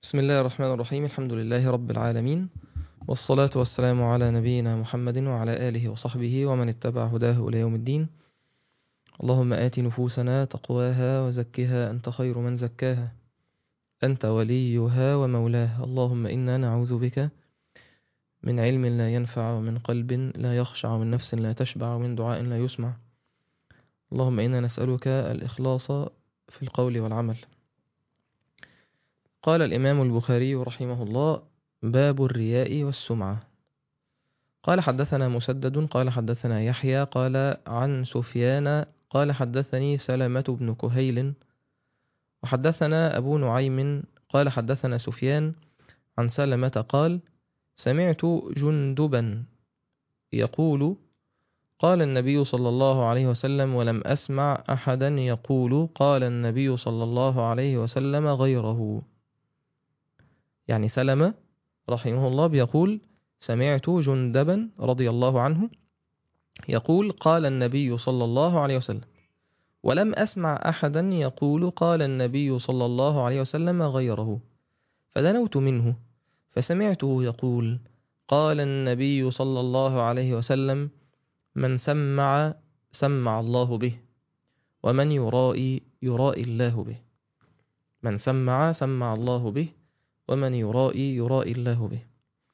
بسم الله الرحمن الرحيم الحمد لله رب العالمين والصلاة والسلام على نبينا محمد وعلى آله وصحبه ومن اتبع هداه إلى يوم الدين اللهم آت نفوسنا تقواها وزكها أنت خير من زكاها أنت وليها ومولاها اللهم إنا نعوذ بك من علم لا ينفع ومن قلب لا يخشع ومن نفس لا تشبع ومن دعاء لا يسمع اللهم إنا نسألك الإخلاص في القول والعمل قال الإمام البخاري رحمه الله باب الرياء والسمعة قال حدثنا مسدد قال حدثنا يحيى قال عن سفيان قال حدثني سلمة بن كهيل وحدثنا أبو نعيم قال حدثنا سفيان عن سلمة قال سمعت جندبا يقول قال النبي صلى الله عليه وسلم ولم أسمع أحدا يقول قال النبي صلى الله عليه وسلم غيره يعني سلمة رحمه الله بيقول سمعت جندبا رضي الله عنه يقول قال النبي صلى الله عليه وسلم ولم أسمع أحدا يقول قال النبي صلى الله عليه وسلم غيره فدنوت منه فسمعته يقول قال النبي صلى الله عليه وسلم من سمع سمع الله به ومن يرائي يرائي الله به من سمع سمع الله به ومن يرائي يرائي الله به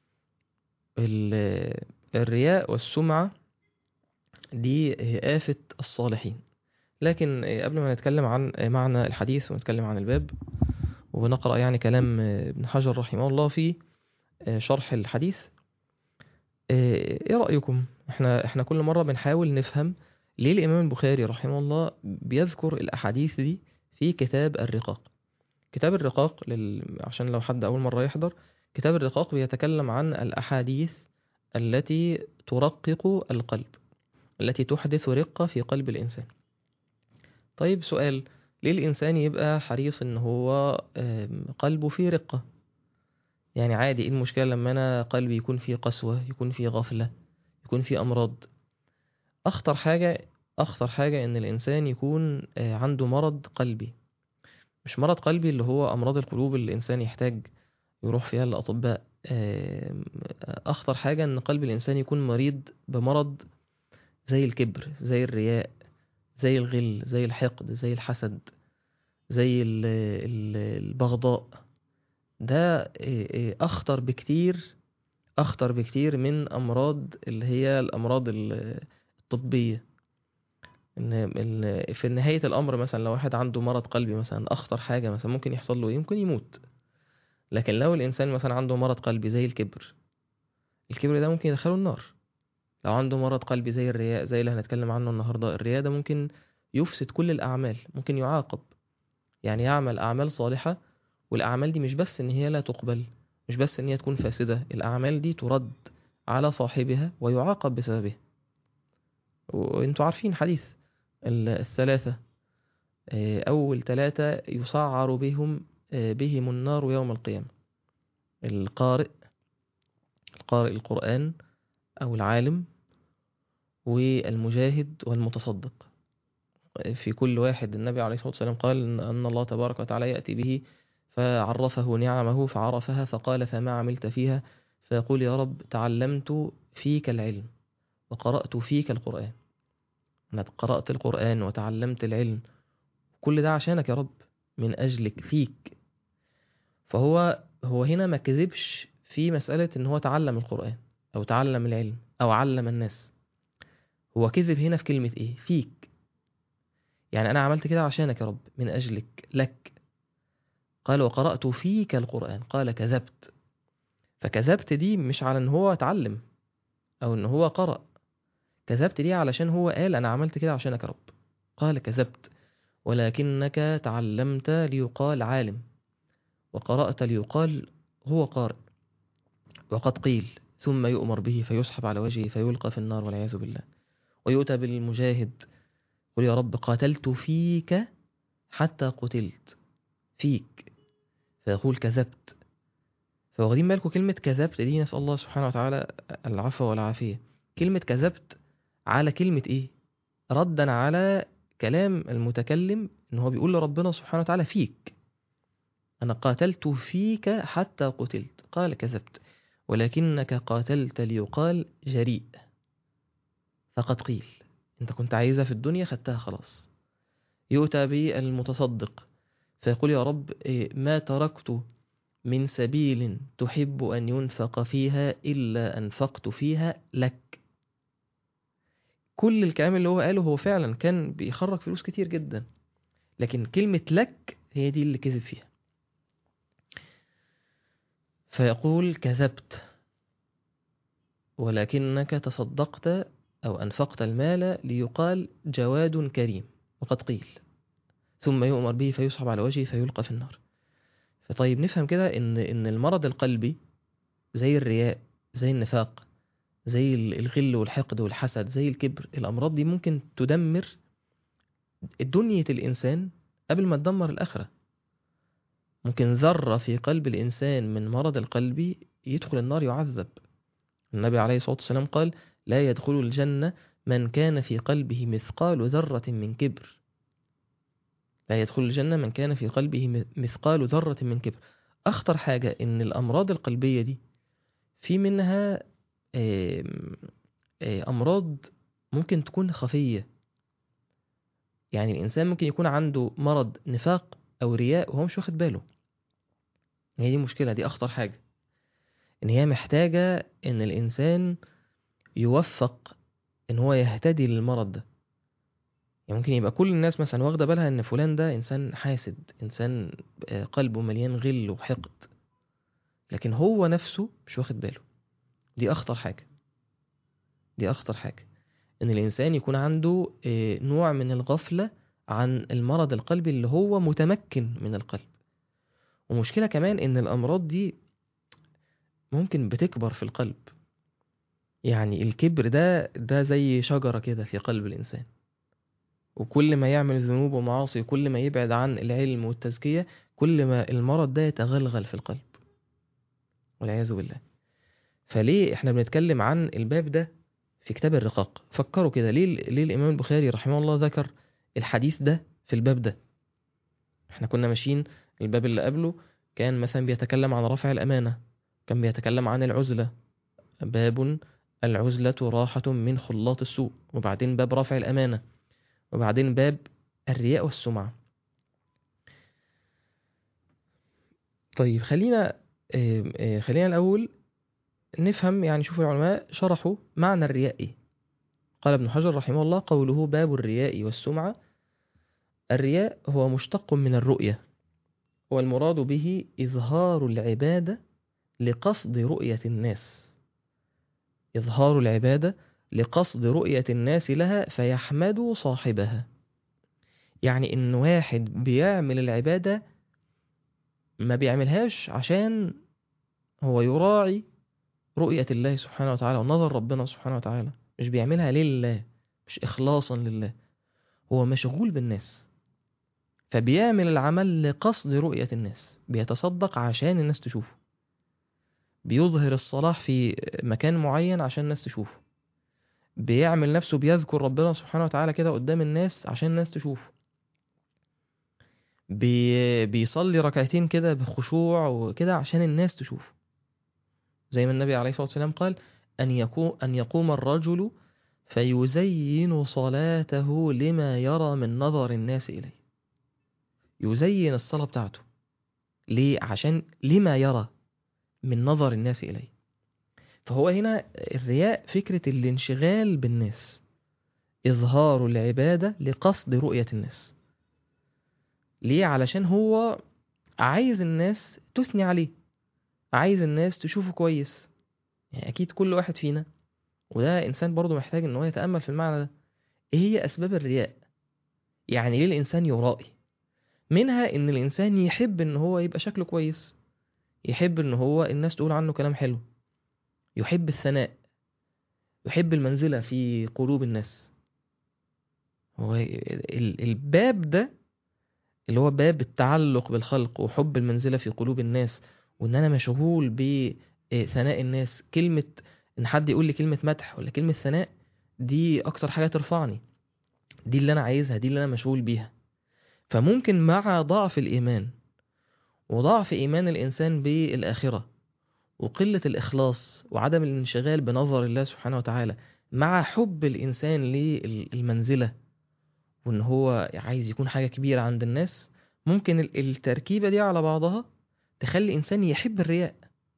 الرياء والسمعة دي آفة الصالحين لكن قبل ما نتكلم عن معنى الحديث ونتكلم عن الباب ونقرأ يعني كلام ابن حجر رحمه الله في شرح الحديث ايه رأيكم احنا احنا كل مرة بنحاول نفهم ليه الإمام البخاري رحمه الله بيذكر الأحاديث دي في كتاب الرقاق كتاب الرقاق لل... عشان لو حد أول مرة يحضر كتاب الرقاق بيتكلم عن الأحاديث التي ترقق القلب التي تحدث رقة في قلب الإنسان طيب سؤال ليه الإنسان يبقى حريص إن هو قلبه فيه رقة يعني عادي ايه المشكلة لما أنا قلبي يكون فيه قسوة يكون فيه غفلة يكون فيه أمراض أخطر حاجة أخطر حاجة إن الإنسان يكون عنده مرض قلبي مش مرض قلبي اللي هو أمراض القلوب اللي الإنسان يحتاج يروح فيها للأطباء أخطر حاجة إن قلب الإنسان يكون مريض بمرض زي الكبر زي الرياء زي الغل زي الحقد زي الحسد زي البغضاء ده أخطر بكتير أخطر بكتير من أمراض اللي هي الأمراض الطبية إن في نهاية الأمر مثلا لو واحد عنده مرض قلبي مثلا أخطر حاجة مثلا ممكن يحصل له إيه ممكن يموت لكن لو الإنسان مثلا عنده مرض قلبي زي الكبر الكبر ده ممكن يدخله النار لو عنده مرض قلبي زي الرياء زي اللي هنتكلم عنه النهاردة الرياء ده ممكن يفسد كل الأعمال ممكن يعاقب يعني يعمل أعمال صالحة والأعمال دي مش بس إن هي لا تقبل مش بس إن هي تكون فاسدة الأعمال دي ترد على صاحبها ويعاقب بسببها وانتوا عارفين حديث الثلاثة أول ثلاثة يسعر بهم بهم النار يوم القيامة القارئ القارئ القرآن أو العالم والمجاهد والمتصدق في كل واحد النبي عليه الصلاة والسلام قال أن الله تبارك وتعالى يأتي به فعرفه نعمه فعرفها فقال فما عملت فيها فيقول يا رب تعلمت فيك العلم وقرأت فيك القرآن أنا قرأت القرآن وتعلمت العلم كل ده عشانك يا رب من أجلك فيك فهو هو هنا ما كذبش في مسألة إن هو تعلم القرآن أو تعلم العلم أو علم الناس هو كذب هنا في كلمة إيه فيك يعني أنا عملت كده عشانك يا رب من أجلك لك قال وقرأت فيك القرآن قال كذبت فكذبت دي مش على إن هو اتعلم أو إن هو قرأ كذبت دي علشان هو قال أنا عملت كده عشانك يا رب قال كذبت ولكنك تعلمت ليقال عالم وقرأت ليقال هو قارئ وقد قيل ثم يؤمر به فيسحب على وجهه فيلقى في النار والعياذ بالله ويؤتى بالمجاهد قل يا رب قاتلت فيك حتى قتلت فيك فيقول كذبت فواخدين بالكم كلمة كذبت دي نسأل الله سبحانه وتعالى العفو والعافية كلمة كذبت على كلمة إيه ردا على كلام المتكلم إن هو بيقول لربنا سبحانه وتعالى فيك أنا قاتلت فيك حتى قتلت قال كذبت ولكنك قاتلت ليقال جريء فقد قيل أنت كنت عايزها في الدنيا خدتها خلاص يؤتى بالمتصدق فيقول يا رب إيه، ما تركت من سبيل تحب أن ينفق فيها إلا أنفقت فيها لك كل الكلام اللي هو قاله هو فعلا كان بيخرج فلوس كتير جدا لكن كلمة لك هي دي اللي كذب فيها فيقول كذبت ولكنك تصدقت أو أنفقت المال ليقال جواد كريم وقد قيل ثم يؤمر به فيسحب على وجهه فيلقى في النار فطيب نفهم كده إن إن المرض القلبي زي الرياء زي النفاق زي الغل والحقد والحسد زي الكبر الأمراض دي ممكن تدمر دنيا الإنسان قبل ما تدمر الآخرة ممكن ذرة في قلب الإنسان من مرض القلب يدخل النار يعذب النبي عليه الصلاة والسلام قال لا يدخل الجنة من كان في قلبه مثقال ذرة من كبر لا يدخل الجنة من كان في قلبه مثقال ذرة من كبر أخطر حاجة إن الأمراض القلبية دي في منها أمراض ممكن تكون خفية يعني الإنسان ممكن يكون عنده مرض نفاق أو رياء وهو مش واخد باله هي دي مشكلة دي أخطر حاجة إن هي محتاجة إن الإنسان يوفق إن هو يهتدي للمرض ده يعني ممكن يبقى كل الناس مثلا واخدة بالها إن فلان ده إنسان حاسد إنسان قلبه مليان غل وحقد لكن هو نفسه مش واخد باله دي أخطر حاجة دي أخطر حاجة إن الإنسان يكون عنده نوع من الغفلة عن المرض القلبي اللي هو متمكن من القلب ومشكلة كمان إن الأمراض دي ممكن بتكبر في القلب يعني الكبر ده ده زي شجرة كده في قلب الإنسان وكل ما يعمل ذنوب ومعاصي وكل ما يبعد عن العلم والتزكية كل ما المرض ده يتغلغل في القلب والعياذ بالله فليه احنا بنتكلم عن الباب ده في كتاب الرقاق فكروا كده ليه ليه الامام البخاري رحمه الله ذكر الحديث ده في الباب ده احنا كنا ماشيين الباب اللي قبله كان مثلا بيتكلم عن رفع الامانه كان بيتكلم عن العزله باب العزله راحه من خلاط السوء وبعدين باب رفع الامانه وبعدين باب الرياء والسمعه طيب خلينا خلينا الاول نفهم يعني شوف العلماء شرحوا معنى الرياء إيه قال ابن حجر رحمه الله قوله باب الرياء والسمعة الرياء هو مشتق من الرؤية والمراد به إظهار العبادة لقصد رؤية الناس إظهار العبادة لقصد رؤية الناس لها فيحمدوا صاحبها يعني إن واحد بيعمل العبادة ما بيعملهاش عشان هو يراعي رؤية الله سبحانه وتعالى ونظر ربنا سبحانه وتعالى مش بيعملها لله مش إخلاصا لله هو مشغول بالناس فبيعمل العمل لقصد رؤية الناس بيتصدق عشان الناس تشوفه بيظهر الصلاح في مكان معين عشان الناس تشوفه بيعمل نفسه بيذكر ربنا سبحانه وتعالى كده قدام الناس عشان الناس تشوفه بي بيصلي ركعتين كده بخشوع وكده عشان الناس تشوفه زي ما النبي عليه الصلاة والسلام قال أن يقوم, أن يقوم الرجل فيزين صلاته لما يرى من نظر الناس إليه يزين الصلاة بتاعته ليه؟ عشان لما يرى من نظر الناس إليه فهو هنا الرياء فكرة الانشغال بالناس إظهار العبادة لقصد رؤية الناس ليه؟ علشان هو عايز الناس تثني عليه عايز الناس تشوفه كويس يعني أكيد كل واحد فينا وده إنسان برضه محتاج إن هو يتأمل في المعنى ده إيه هي أسباب الرياء يعني ليه الإنسان يرائي منها إن الإنسان يحب إن هو يبقى شكله كويس يحب إن هو الناس تقول عنه كلام حلو يحب الثناء يحب المنزلة في قلوب الناس هو الباب ده اللي هو باب التعلق بالخلق وحب المنزلة في قلوب الناس وان انا مشغول بثناء الناس كلمة ان حد يقول لي كلمة مدح ولا كلمة ثناء دي اكتر حاجة ترفعني دي اللي انا عايزها دي اللي انا مشغول بيها فممكن مع ضعف الايمان وضعف إيمان الإنسان بالآخرة وقلة الإخلاص وعدم الانشغال بنظر الله سبحانه وتعالى مع حب الإنسان للمنزلة وإن هو عايز يكون حاجة كبيرة عند الناس ممكن ال- التركيبة دي على بعضها تخلي الإنسان يحب الرياء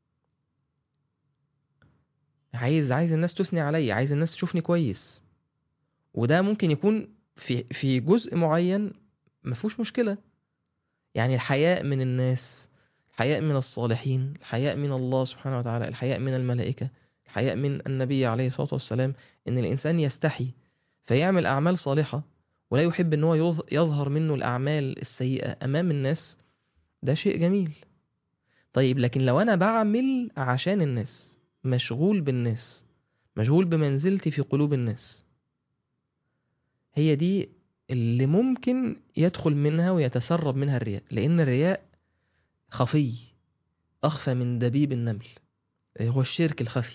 عايز عايز الناس تثني عليا عايز الناس تشوفني كويس وده ممكن يكون في في جزء معين مفهوش مشكلة يعني الحياء من الناس الحياء من الصالحين الحياء من الله سبحانه وتعالى الحياء من الملائكة الحياء من النبي عليه الصلاة والسلام إن الإنسان يستحي فيعمل أعمال صالحة ولا يحب إن هو يظ- يظهر منه الأعمال السيئة أمام الناس ده شيء جميل طيب لكن لو أنا بعمل عشان الناس مشغول بالناس مشغول بمنزلتي في قلوب الناس هي دي اللي ممكن يدخل منها ويتسرب منها الرياء لأن الرياء خفي أخفى من دبيب النمل هو الشرك الخفي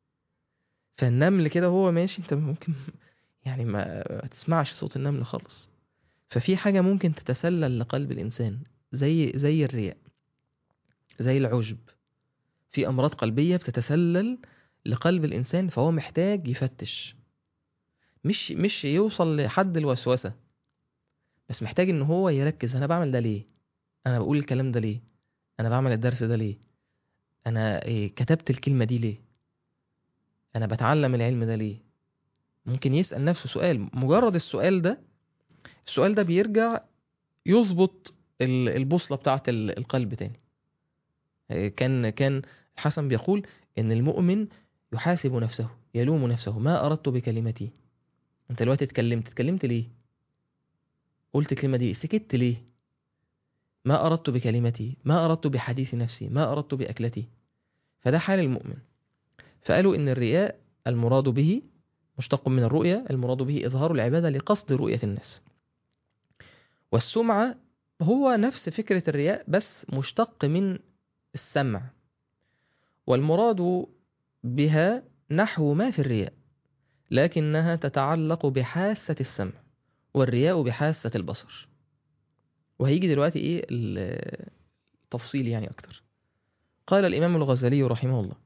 فالنمل كده وهو ماشي انت ممكن يعني ما ما تسمعش صوت النمل خالص ففي حاجة ممكن تتسلل لقلب الإنسان زي زي الرياء زي العجب في أمراض قلبية بتتسلل لقلب الإنسان فهو محتاج يفتش مش مش يوصل لحد الوسوسة بس محتاج إن هو يركز أنا بعمل ده ليه أنا بقول الكلام ده ليه أنا بعمل الدرس ده ليه أنا إيه كتبت الكلمة دي ليه أنا بتعلم العلم ده ليه ممكن يسأل نفسه سؤال مجرد السؤال ده السؤال ده بيرجع يظبط ال- البوصلة بتاعة ال- القلب تاني إيه، كان كان الحسن بيقول إن المؤمن يحاسب نفسه يلوم نفسه ما أردت بكلمتي أنت دلوقتي اتكلمت اتكلمت ليه قلت الكلمة دي سكت ليه ما أردت بكلمتي ما أردت بحديث نفسي ما أردت بأكلتي فده حال المؤمن فقالوا إن الرياء المراد به مشتق من الرؤية المراد به إظهار العبادة لقصد رؤية الناس والسمعة هو نفس فكرة الرياء بس مشتق من السمع والمراد بها نحو ما في الرياء لكنها تتعلق بحاسة السمع والرياء بحاسة البصر وهيجي دلوقتي ايه ال- التفصيل يعني اكتر قال الامام الغزالي رحمه الله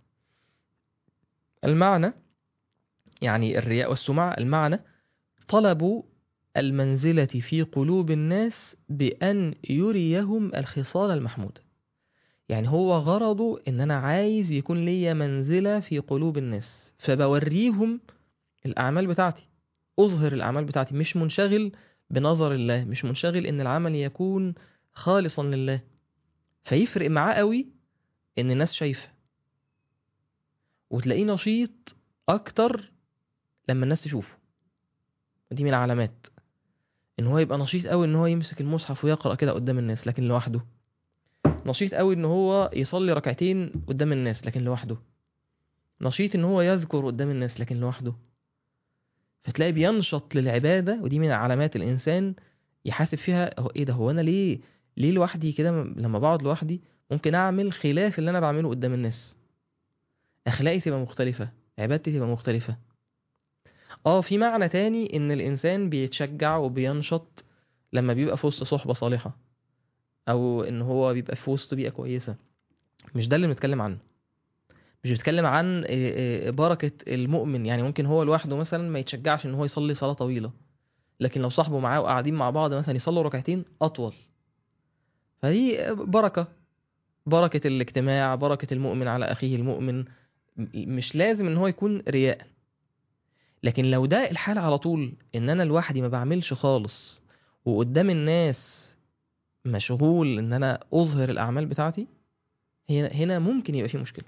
المعنى يعني الرياء والسمعة المعنى طلب المنزلة في قلوب الناس بأن يريهم الخصال المحمودة يعني هو غرضه ان انا عايز يكون ليا منزلة في قلوب الناس فبوريهم الاعمال بتاعتي اظهر الاعمال بتاعتي مش منشغل بنظر الله مش منشغل ان العمل يكون خالصا لله فيفرق معاه قوي ان الناس شايفه وتلاقيه نشيط اكتر لما الناس تشوفه دي من العلامات ان هو يبقى نشيط قوي ان هو يمسك المصحف ويقرا كده قدام الناس لكن لوحده نشيط قوي ان هو يصلي ركعتين قدام الناس لكن لوحده نشيط ان هو يذكر قدام الناس لكن لوحده فتلاقي بينشط للعبادة ودي من علامات الإنسان يحاسب فيها هو إيه ده هو أنا ليه ليه لوحدي كده م- لما بقعد لوحدي ممكن أعمل خلاف اللي أنا بعمله قدام الناس أخلاقي تبقى مختلفة عبادتي تبقى مختلفة اه في معنى تاني ان الانسان بيتشجع وبينشط لما بيبقى في وسط صحبة صالحة او ان هو بيبقى في وسط بيئة كويسة مش ده اللي بنتكلم عنه مش بنتكلم عن إيه إيه بركة المؤمن يعني ممكن هو لوحده مثلا ما يتشجعش ان هو يصلي صلاة طويلة لكن لو صاحبه معاه وقاعدين مع بعض مثلا يصلوا ركعتين اطول فدي بركة بركة الاجتماع بركة المؤمن على اخيه المؤمن م- مش لازم ان هو يكون رياء لكن لو ده الحال على طول ان انا لوحدي ما بعملش خالص وقدام الناس مشغول ان انا اظهر الاعمال بتاعتي هنا هنا ممكن يبقى في مشكله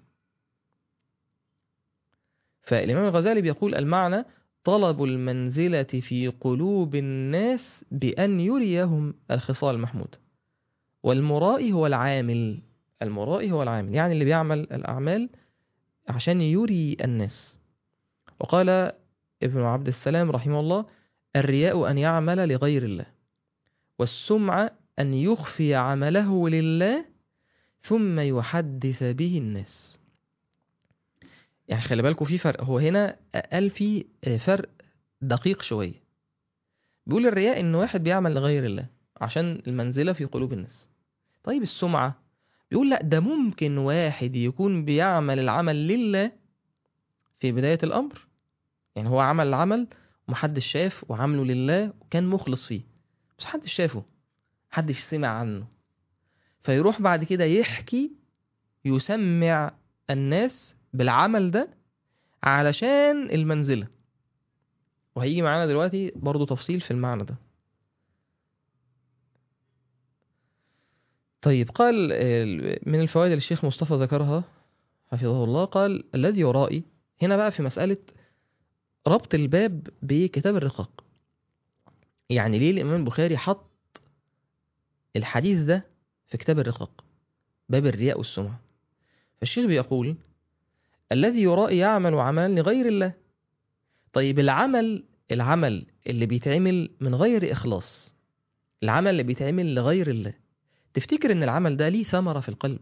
فالامام الغزالي بيقول المعنى طلب المنزله في قلوب الناس بان يريهم الخصال المحموده والمرائي هو العامل المرائي هو العامل يعني اللي بيعمل الاعمال عشان يري الناس وقال ابن عبد السلام رحمه الله الرياء أن يعمل لغير الله والسمعة أن يخفي عمله لله ثم يحدث به الناس يعني خلي بالكم في فرق هو هنا قال في فرق دقيق شوية بيقول الرياء إن واحد بيعمل لغير الله عشان المنزلة في قلوب الناس طيب السمعة يقول لا ده ممكن واحد يكون بيعمل العمل لله في بداية الأمر يعني هو عمل العمل ومحدش شاف وعمله لله وكان مخلص فيه بس محدش شافه محدش سمع عنه فيروح بعد كده يحكي يسمع الناس بالعمل ده علشان المنزلة وهيجي معانا دلوقتي برضو تفصيل في المعنى ده طيب قال آه، من الفوائد اللي الشيخ مصطفى ذكرها حفظه الله قال الذي يرائي هنا بقى في مسألة ربط الباب بكتاب الرقاق يعني ليه الإمام البخاري حط الحديث ده في كتاب الرقاق باب الرياء والسمعة فالشيخ بيقول الذي يرائي يعمل عملا لغير الله طيب العمل العمل اللي بيتعمل من غير إخلاص العمل اللي بيتعمل لغير الله تفتكر ان العمل ده ليه ثمرة في القلب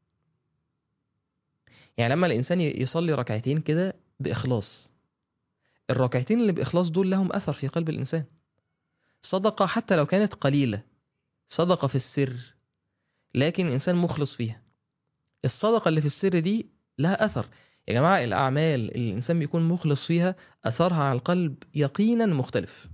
يعني لما الإنسان يصلي ركعتين كده بإخلاص الركعتين اللي بإخلاص دول لهم أثر في قلب الإنسان صدقة حتى لو كانت قليلة صدقة في السر لكن الإنسان مخلص فيها الصدقة اللي في السر دي لها أثر يا جماعة الأعمال اللي الإنسان بيكون مخلص فيها أثرها على القلب يقينا مختلف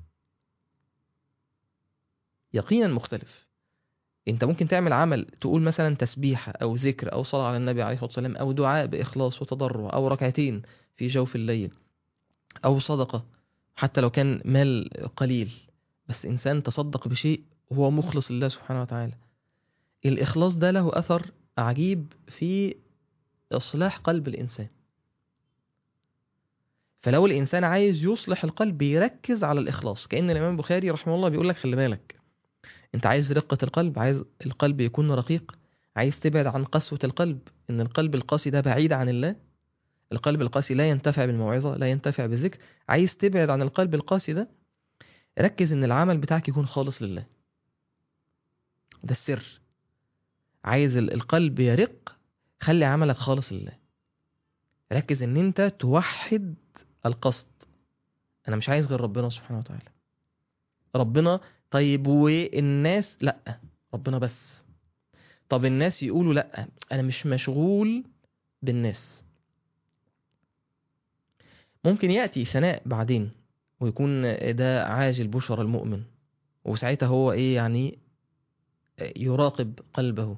يقينا مختلف انت ممكن تعمل عمل تقول مثلا تسبيحة او ذكر او صلاة على النبي عليه الصلاة والسلام او دعاء باخلاص وتضرع او ركعتين في جوف الليل او صدقة حتى لو كان مال قليل بس انسان تصدق بشيء هو مخلص لله سبحانه وتعالى الاخلاص ده له اثر عجيب في اصلاح قلب الانسان فلو الانسان عايز يصلح القلب يركز على الاخلاص كان الامام البخاري رحمه الله بيقول لك خلي بالك انت عايز رقة القلب عايز القلب يكون رقيق عايز تبعد عن قسوة القلب ان القلب القاسي ده بعيد عن الله القلب القاسي لا ينتفع بالموعظة لا ينتفع بالذكر عايز تبعد عن القلب القاسي ده ركز ان العمل بتاعك يكون خالص لله ده السر عايز ال- القلب يرق خلي عملك خالص لله ركز ان انت توحد القصد انا مش عايز غير ربنا سبحانه وتعالى ربنا طيب والناس لا ربنا بس طب الناس يقولوا لا انا مش مشغول بالناس ممكن ياتي ثناء بعدين ويكون ده عاجل بشرى المؤمن وساعتها هو ايه يعني يراقب قلبه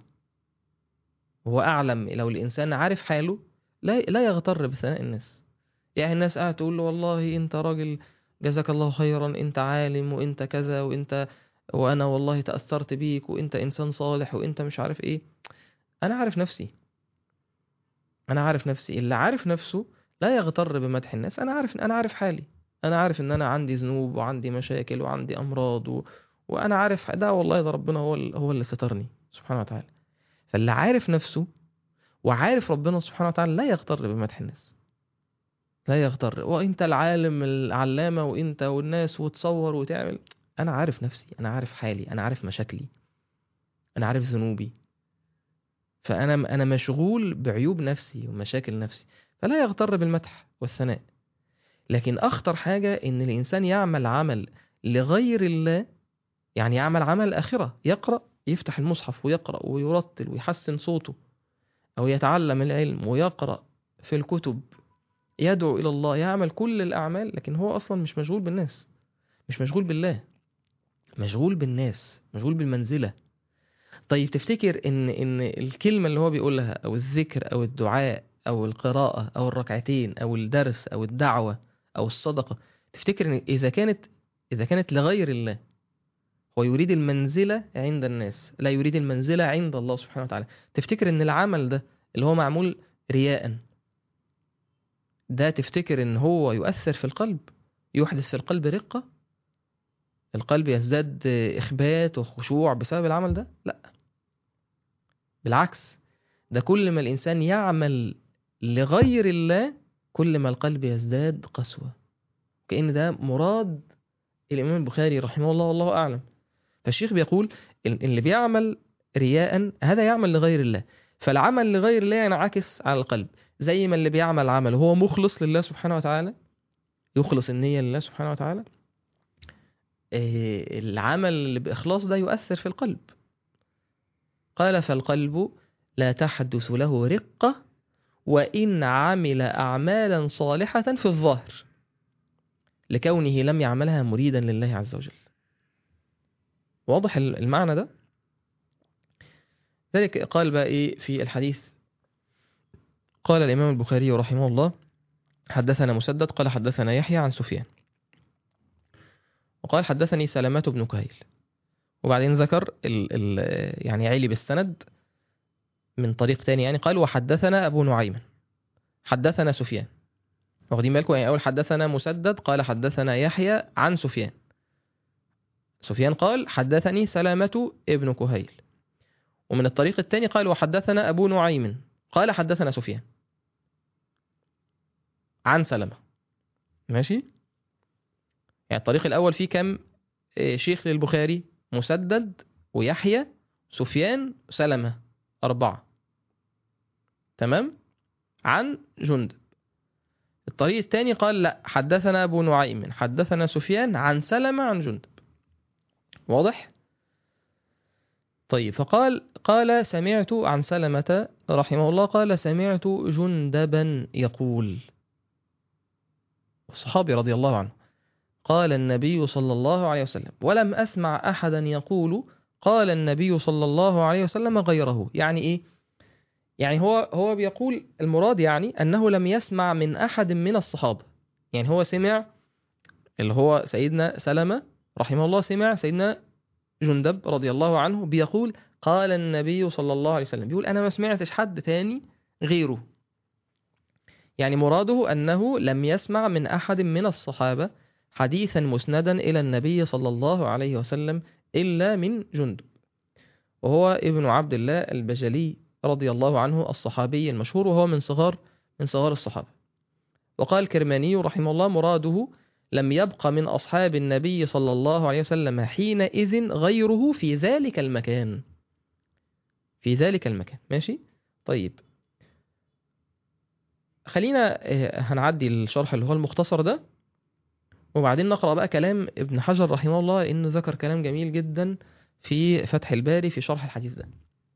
وهو اعلم لو الانسان عارف حاله لا لا يغتر بثناء الناس يعني الناس قاعده تقول له والله انت راجل جزاك الله خيرا انت عالم وانت كذا وانت وانا والله تأثرت بيك وانت انسان صالح وانت مش عارف ايه انا عارف نفسي انا عارف نفسي اللي عارف نفسه لا يغتر بمدح الناس انا عارف انا عارف حالي انا عارف ان انا عندي ذنوب وعندي مشاكل وعندي امراض و... وانا عارف ده والله ده ربنا هو ال... هو اللي سترني سبحانه وتعالى فاللي عارف نفسه وعارف ربنا سبحانه وتعالى لا يغتر بمدح الناس لا يغتر وانت العالم العلامه وانت والناس وتصور وتعمل انا عارف نفسي انا عارف حالي انا عارف مشاكلي انا عارف ذنوبي فانا انا مشغول بعيوب نفسي ومشاكل نفسي فلا يغتر بالمدح والثناء لكن اخطر حاجه ان الانسان يعمل عمل لغير الله يعني يعمل عمل اخره يقرا يفتح المصحف ويقرا ويرتل ويحسن صوته او يتعلم العلم ويقرا في الكتب يدعو الى الله يعمل كل الاعمال لكن هو اصلا مش مشغول بالناس مش مشغول بالله مشغول بالناس مشغول بالمنزله طيب تفتكر ان ان الكلمه اللي هو بيقولها او الذكر او الدعاء او القراءه او الركعتين او الدرس او الدعوه او الصدقه تفتكر ان اذا كانت اذا كانت لغير الله هو يريد المنزله عند الناس لا يريد المنزله عند الله سبحانه وتعالى تفتكر ان العمل ده اللي هو معمول رياء ده تفتكر ان هو يؤثر في القلب يحدث في القلب رقه القلب يزداد إخبات وخشوع بسبب العمل ده؟ لا بالعكس ده كل ما الإنسان يعمل لغير الله كل ما القلب يزداد قسوة كأن ده مراد الإمام البخاري رحمه الله والله أعلم فالشيخ بيقول اللي بيعمل رياء هذا يعمل لغير الله فالعمل لغير الله ينعكس على القلب زي ما اللي بيعمل عمل هو مخلص لله سبحانه وتعالى يخلص النية لله سبحانه وتعالى العمل اللي بإخلاص ده يؤثر في القلب قال فالقلب لا تحدث له رقة وإن عمل أعمالا صالحة في الظاهر لكونه لم يعملها مريدا لله عز وجل واضح المعنى ده ذلك قال بقى إيه في الحديث قال الإمام البخاري رحمه الله حدثنا مسدد قال حدثنا يحيى عن سفيان وقال حدثني سلامة بن كهيل وبعدين ذكر ال ال يعني عيلي بالسند من طريق تاني يعني قال وحدثنا أبو نعيم حدثنا سفيان واخدين بالكم يعني أول حدثنا مسدد قال حدثنا يحيى عن سفيان سفيان قال حدثني سلامة ابن كهيل ومن الطريق الثاني قال وحدثنا أبو نعيم قال حدثنا سفيان عن سلمة ماشي يعني الطريق الأول فيه كم إيه، شيخ للبخاري مسدد ويحيى سفيان سلمة أربعة تمام عن جندب الطريق الثاني قال لا حدثنا أبو نعيم حدثنا سفيان عن سلمة عن جندب واضح؟ طيب فقال قال سمعت عن سلمة رحمه الله قال سمعت جندبا يقول الصحابي رضي الله عنه قال النبي صلى الله عليه وسلم ولم أسمع أحدا يقول قال النبي صلى الله عليه وسلم غيره يعني إيه يعني هو هو بيقول المراد يعني أنه لم يسمع من أحد من الصحابة يعني هو سمع اللي هو سيدنا سلمة رحمه الله سمع سيدنا جندب رضي الله عنه بيقول قال النبي صلى الله عليه وسلم بيقول أنا ما سمعتش حد تاني غيره يعني مراده أنه لم يسمع من أحد من الصحابة حديثا مسندا إلى النبي صلى الله عليه وسلم إلا من جندب وهو ابن عبد الله البجلي رضي الله عنه الصحابي المشهور وهو من صغار من صغار الصحابة وقال الكرماني رحمه الله مراده لم يبق من أصحاب النبي صلى الله عليه وسلم حينئذ غيره في ذلك المكان في ذلك المكان ماشي طيب خلينا آه، هنعدي الشرح اللي هو المختصر ده وبعدين نقرأ بقى كلام ابن حجر رحمه الله إنه ذكر كلام جميل جدا في فتح الباري في شرح الحديث ده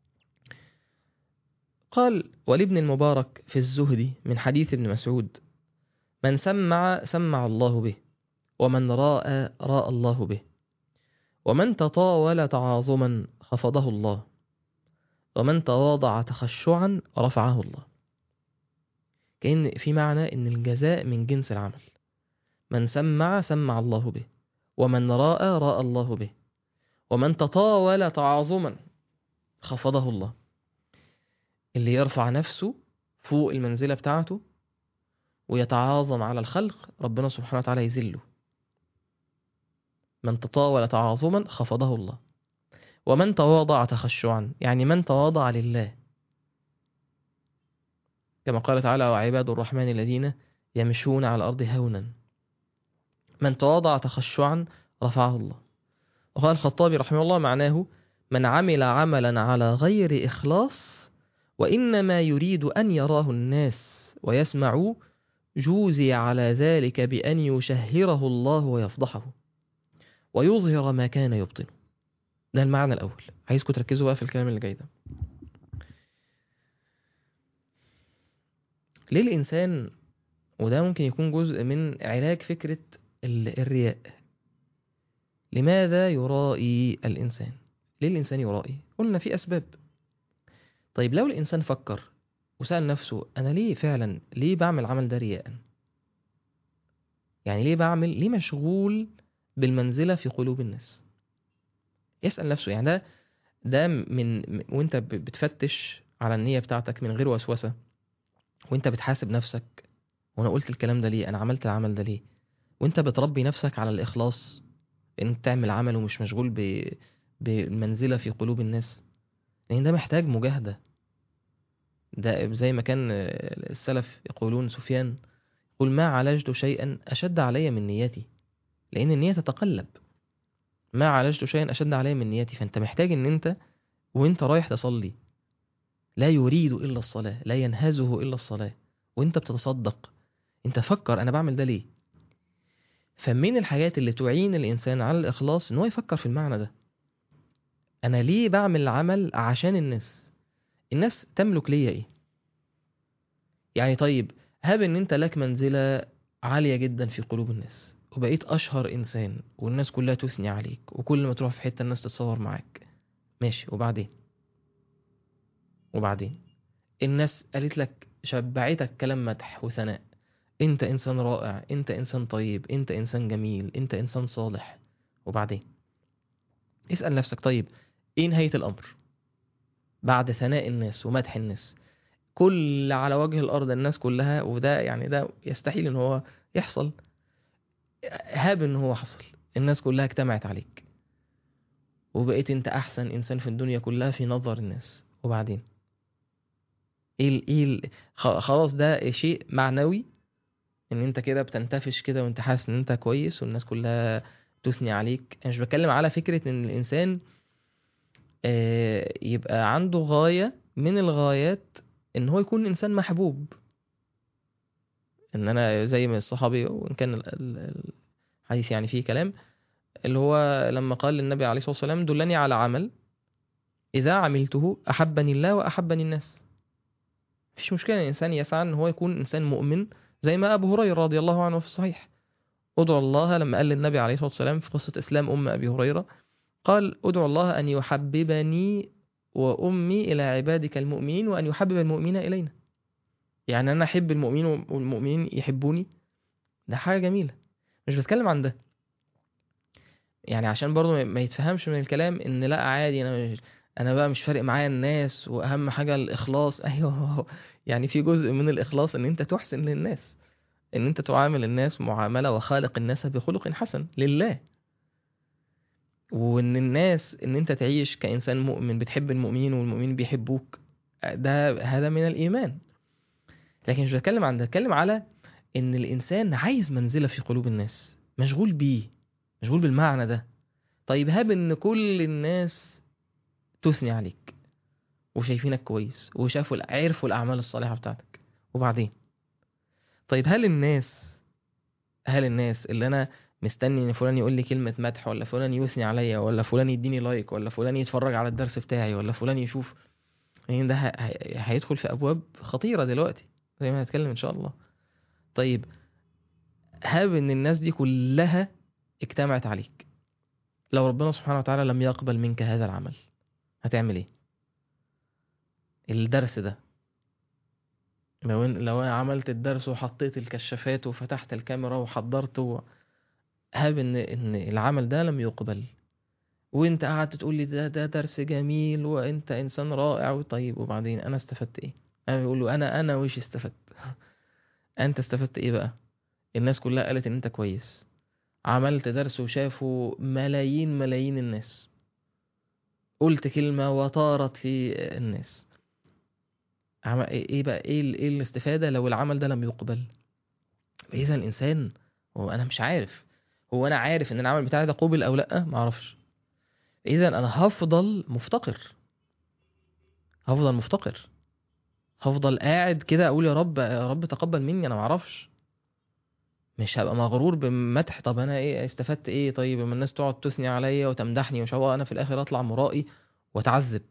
قال ولابن المبارك في الزهد من حديث ابن مسعود من سمع سمع الله به ومن راى راى الله به ومن تطاول تعاظما خفضه الله ومن تواضع تخشعا رفعه الله كأن في معنى إن الجزاء من جنس العمل من سمع سمع الله به ومن راى راى الله به ومن تطاول تعاظما خفضه الله اللي يرفع نفسه فوق المنزلة بتاعته ويتعاظم على الخلق ربنا سبحانه وتعالى يذله من تطاول تعاظما خفضه الله ومن تواضع تخشعا يعني من تواضع لله كما قال تعالى وعباد الرحمن الذين يمشون على الأرض هونا من تواضع تخشعا رفعه الله وقال الخطابي رحمه الله معناه من عمل عملا على غير إخلاص وإنما يريد أن يراه الناس ويسمعوا جوزي على ذلك بأن يشهره الله ويفضحه ويظهر ما كان يبطنه ده المعنى الأول عايزكم تركزوا بقى في الكلام اللي جاي ده ليه الإنسان وده ممكن يكون جزء من علاج فكرة ال- الرياء لماذا يرائي الإنسان ليه الإنسان يرائي قلنا في أسباب طيب لو الإنسان فكر وسأل نفسه أنا ليه فعلا ليه بعمل العمل ده رياء يعني ليه بعمل ليه مشغول بالمنزلة في قلوب الناس يسأل نفسه يعني ده ده من وانت ب- بتفتش على النية بتاعتك من غير وسوسة وانت بتحاسب نفسك وانا قلت الكلام ده ليه انا عملت العمل ده ليه وانت بتربي نفسك على الإخلاص انك تعمل عمل ومش مشغول ب... بالمنزلة في قلوب الناس لأن ده محتاج مجاهدة ده زي ما كان السلف يقولون سفيان قل ما عالجت شيئا أشد علي من نيتي لأن النية تتقلب ما عالجت شيئا أشد علي من نيتي فأنت محتاج أن أنت وأنت رايح تصلي لا يريد إلا الصلاة لا ينهزه إلا الصلاة وأنت بتتصدق أنت فكر أنا بعمل ده ليه فمن الحاجات اللي تعين الإنسان على الإخلاص إن هو يفكر في المعنى ده أنا ليه بعمل العمل عشان الناس الناس تملك ليا ايه يعني طيب هاب ان انت لك منزلة عالية جدا في قلوب الناس وبقيت اشهر انسان والناس كلها تثني عليك وكل ما تروح في حتة الناس تتصور معاك ماشي وبعدين وبعدين الناس قالت لك شبعتك كلام مدح وثناء انت انسان رائع انت انسان طيب انت انسان جميل انت انسان صالح وبعدين اسأل نفسك طيب ايه نهاية الامر بعد ثناء الناس ومدح الناس كل على وجه الارض الناس كلها وده يعني ده يستحيل ان هو يحصل هاب ان هو حصل الناس كلها اجتمعت عليك وبقيت انت احسن انسان في الدنيا كلها في نظر الناس وبعدين ايه ال ايه ال خ- خلاص ده شيء معنوي ان انت كده بتنتفش كده وانت حاسس ان انت كويس والناس كلها تثني عليك انا مش بتكلم على فكرة ان الانسان آه، يبقى عنده غاية من الغايات ان هو يكون انسان محبوب ان انا زي ما الصحابي وان كان ال- ال- الحديث يعني فيه كلام اللي هو لما قال للنبي عليه الصلاة والسلام دلني على عمل إذا عملته أحبني الله وأحبني الناس مفيش مشكلة الإنسان يسعى إن هو يكون إنسان مؤمن زي ما أبو هريرة رضي الله عنه في الصحيح ادعو الله لما قال للنبي عليه الصلاة والسلام في قصة إسلام أم أبي هريرة قال ادعو الله أن يحببني وأمي إلى عبادك المؤمنين وأن يحبب المؤمنين إلينا يعني أنا أحب المؤمنين والمؤمنين يحبوني ده حاجة جميلة مش بتكلم عن ده يعني عشان برضو ما- ما يتفهمش من الكلام ان لا عادي انا مش انا بقى مش فارق معايا الناس واهم حاجه الاخلاص ايوه هو- يعني في جزء من الاخلاص ان انت تحسن للناس ان انت تعامل الناس معامله وخالق الناس بخلق حسن لله وان الناس ان انت تعيش كانسان مؤمن بتحب المؤمنين والمؤمنين بيحبوك ده هذا من الايمان لكن مش بتكلم عن ده بتكلم على ان الانسان عايز منزله في قلوب الناس مشغول بيه مشغول بالمعنى ده طيب هاب ان كل الناس تثني عليك وشايفينك كويس وشافوا عرفوا الاعمال الصالحه بتاعتك وبعدين طيب هل الناس هل الناس اللي انا مستني ان فلان يقول لي كلمه مدح ولا فلان يثني عليا ولا فلان يديني لايك ولا فلان يتفرج على الدرس بتاعي ولا فلان يشوف يعني ده ه- ه- هيدخل في ابواب خطيره دلوقتي زي ما هنتكلم ان شاء الله طيب هاب ان الناس دي كلها اجتمعت عليك لو ربنا سبحانه وتعالى لم يقبل منك هذا العمل هتعمل ايه الدرس ده لو إن لو أنا عملت الدرس وحطيت الكشافات وفتحت الكاميرا وحضرت و... هاب ان ان العمل ده لم يقبل وانت قعدت تقول لي ده ده درس جميل وانت انسان رائع طيب وبعدين انا استفدت ايه انا بيقول له انا انا وش استفدت انت استفدت ايه بقى الناس كلها قالت ان انت كويس عملت درس وشافوا ملايين ملايين الناس قلت كلمة وطارت في الناس عم- ايه بقى ايه ال- ايه الاستفادة لو العمل ده لم يقبل اذا الانسان هو انا مش عارف هو انا عارف ان العمل بتاعي ده قبل او لا ما اعرفش اذا انا هفضل مفتقر هفضل مفتقر هفضل قاعد كده اقول يا رب يا رب تقبل مني انا ما اعرفش مش هبقى مغرور بمدح طب انا ايه استفدت ايه طيب لما الناس تقعد تثني عليا وتمدحني ومش عارف انا في الاخر اطلع مرائي واتعذب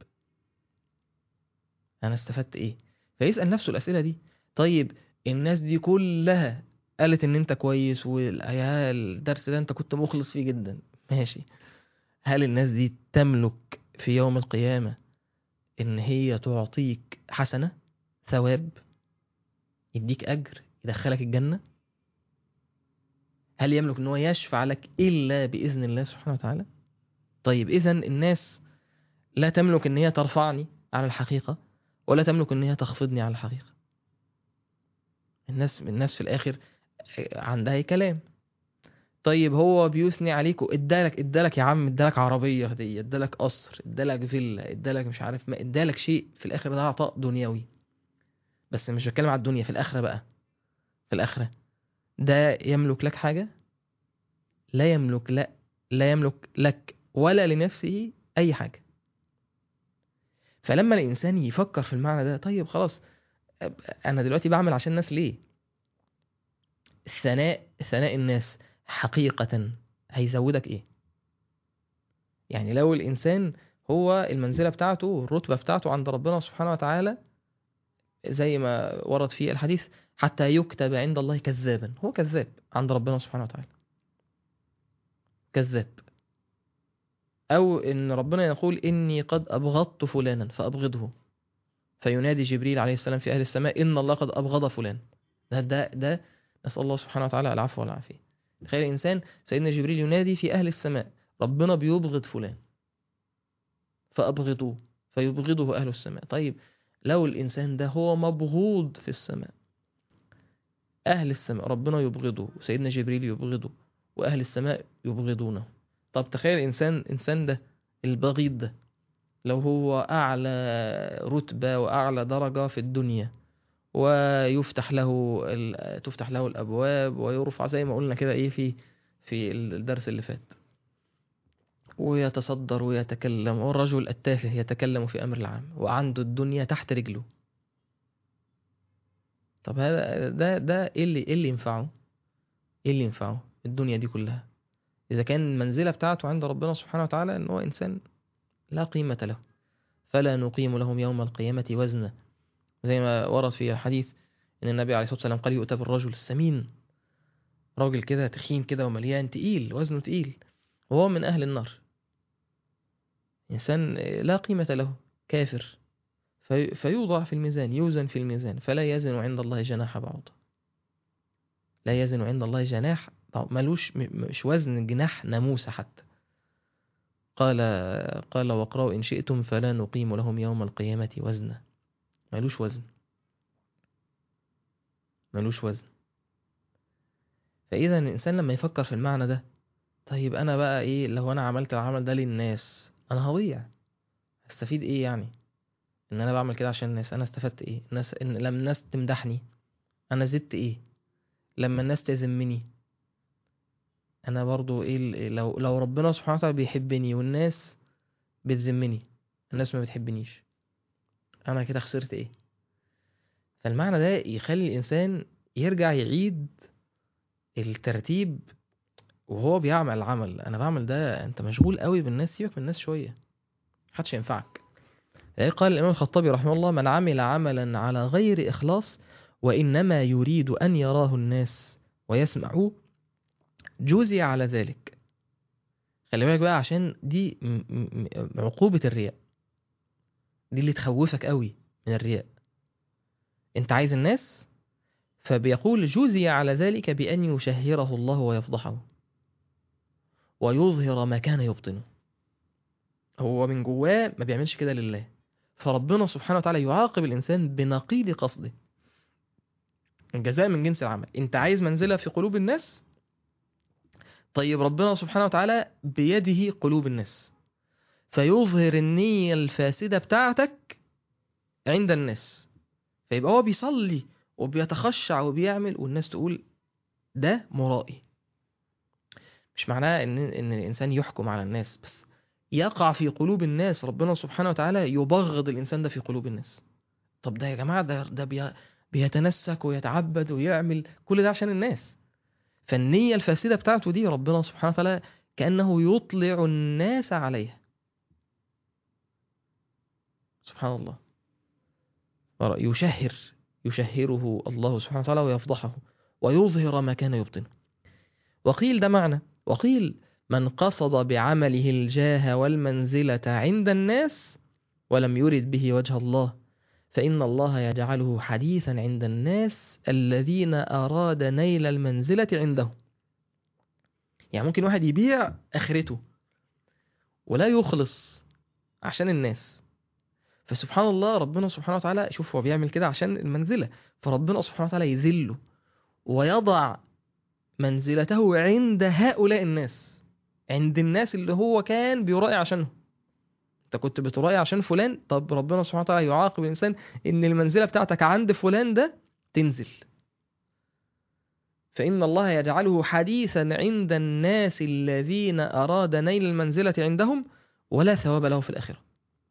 انا استفدت ايه فيسأل نفسه الاسئلة دي طيب الناس دي كلها قالت ان انت كويس ويا الدرس ده انت كنت مخلص فيه جدا ماشي هل الناس دي تملك في يوم القيامة ان هي تعطيك حسنة ثواب يديك اجر يدخلك الجنة هل يملك ان هو يشفع لك الا باذن الله سبحانه وتعالى طيب اذا الناس لا تملك ان هي ترفعني على الحقيقة ولا تملك ان هي تخفضني على الحقيقة الناس الناس في الاخر عندها كلام طيب هو بيثني عليك ادالك ادالك يا عم ادالك عربية هدية ادالك قصر ادالك فيلا ادالك مش عارف ما ادالك شيء في الاخر ده عطاء دنيوي بس مش بتكلم على الدنيا في الاخرة بقى في الاخرة ده يملك لك حاجة لا يملك لا لا يملك لك ولا لنفسه اي حاجة فلما الانسان يفكر في المعنى ده طيب خلاص انا دلوقتي بعمل عشان الناس ليه الثناء ثناء الناس حقيقة هيزودك ايه يعني لو الانسان هو المنزلة بتاعته الرتبة بتاعته عند ربنا سبحانه وتعالى زي ما ورد في الحديث حتى يكتب عند الله كذابا هو كذاب عند ربنا سبحانه وتعالى كذاب أو إن ربنا يقول إني قد أبغضت فلانا فأبغضه فينادي جبريل عليه السلام في أهل السماء إن الله قد أبغض فلان ده ده ده نسأل الله سبحانه وتعالى العفو والعافية تخيل الإنسان سيدنا جبريل ينادي في أهل السماء ربنا بيبغض فلان فأبغضوه فيبغضه أهل السماء طيب لو الإنسان ده هو مبغوض في السماء أهل السماء ربنا يبغضه وسيدنا جبريل يبغضه وأهل السماء يبغضونه طب تخيل إنسان إنسان ده البغيض ده لو هو أعلى رتبة وأعلى درجة في الدنيا ويفتح له ال- تفتح له الأبواب ويرفع زي ما قلنا كده إيه في في الدرس اللي فات ويتصدر ويتكلم والرجل التافه يتكلم في أمر العام وعنده الدنيا تحت رجله طب هذا ده ده ايه اللي ايه اللي ينفعه؟ ايه اللي ينفعه؟ الدنيا دي كلها إذا كان المنزلة بتاعته عند ربنا سبحانه وتعالى إن هو إنسان لا قيمة له فلا نقيم لهم يوم القيامة وزنا زي ما ورد في الحديث إن النبي عليه الصلاة والسلام قال يؤتى بالرجل السمين راجل كده تخين كده ومليان تقيل وزنه تقيل وهو من أهل النار إنسان لا قيمة له كافر في فيوضع في الميزان يوزن في الميزان فلا يزن عند الله جناح بعوضة لا يزن عند الله جناح ملوش مش وزن جناح ناموسة حتى قال قال واقرأوا إن شئتم فلا نقيم لهم يوم القيامة وزنا ملوش وزن ملوش وزن فإذا الإنسان لما يفكر في المعنى ده طيب أنا بقى إيه لو أنا عملت العمل ده للناس أنا هضيع هستفيد إيه يعني إن أنا بعمل كده عشان الناس أنا استفدت إيه الناس إن لما الناس تمدحني أنا زدت إيه لما الناس تذمني انا برضو ايه لو لو ربنا سبحانه وتعالى بيحبني والناس بتذمني الناس ما بتحبنيش انا كده خسرت ايه فالمعنى ده يخلي الانسان يرجع يعيد الترتيب وهو بيعمل العمل انا بعمل ده انت مشغول قوي بالناس سيبك من الناس شويه محدش ينفعك قال الامام الخطابي رحمه الله من عمل عملا على غير اخلاص وانما يريد ان يراه الناس ويسمعوه جوزي على ذلك خلي بالك بقى عشان دي عقوبة الرياء دي اللي تخوفك قوي من الرياء انت عايز الناس فبيقول جوزي على ذلك بأن يشهره الله ويفضحه ويظهر ما كان يبطنه هو من جواه ما بيعملش كده لله فربنا سبحانه وتعالى يعاقب الإنسان بنقيض قصده الجزاء من جنس العمل انت عايز منزلة في قلوب الناس طيب ربنا سبحانه وتعالى بيده قلوب الناس فيظهر النية الفاسدة بتاعتك عند الناس فيبقى هو بيصلي وبيتخشع وبيعمل والناس تقول ده مرائي مش معناه ان ان الانسان يحكم على الناس بس يقع في قلوب الناس ربنا سبحانه وتعالى يبغض الانسان ده في قلوب الناس طب ده يا جماعه ده ده بي بيتنسك ويتعبد ويعمل كل ده عشان الناس فالنية الفاسدة بتاعته دي ربنا سبحانه وتعالى كأنه يطلع الناس عليها سبحان الله يشهر يشهره الله سبحانه وتعالى ويفضحه ويظهر ما كان يبطنه وقيل ده معنى وقيل من قصد بعمله الجاه والمنزلة عند الناس ولم يرد به وجه الله فإن الله يجعله حديثا عند الناس الذين أراد نيل المنزلة عنده يعني ممكن واحد يبيع آخرته ولا يخلص عشان الناس فسبحان الله ربنا سبحانه وتعالى شوف هو بيعمل كده عشان المنزلة فربنا سبحانه وتعالى يذله ويضع منزلته عند هؤلاء الناس عند الناس اللي هو كان بيرائي عشانهم انت كنت بترائي عشان فلان طب ربنا سبحانه وتعالى يعاقب الانسان ان المنزله بتاعتك عند فلان ده تنزل فان الله يجعله حديثا عند الناس الذين اراد نيل المنزله عندهم ولا ثواب له في الاخره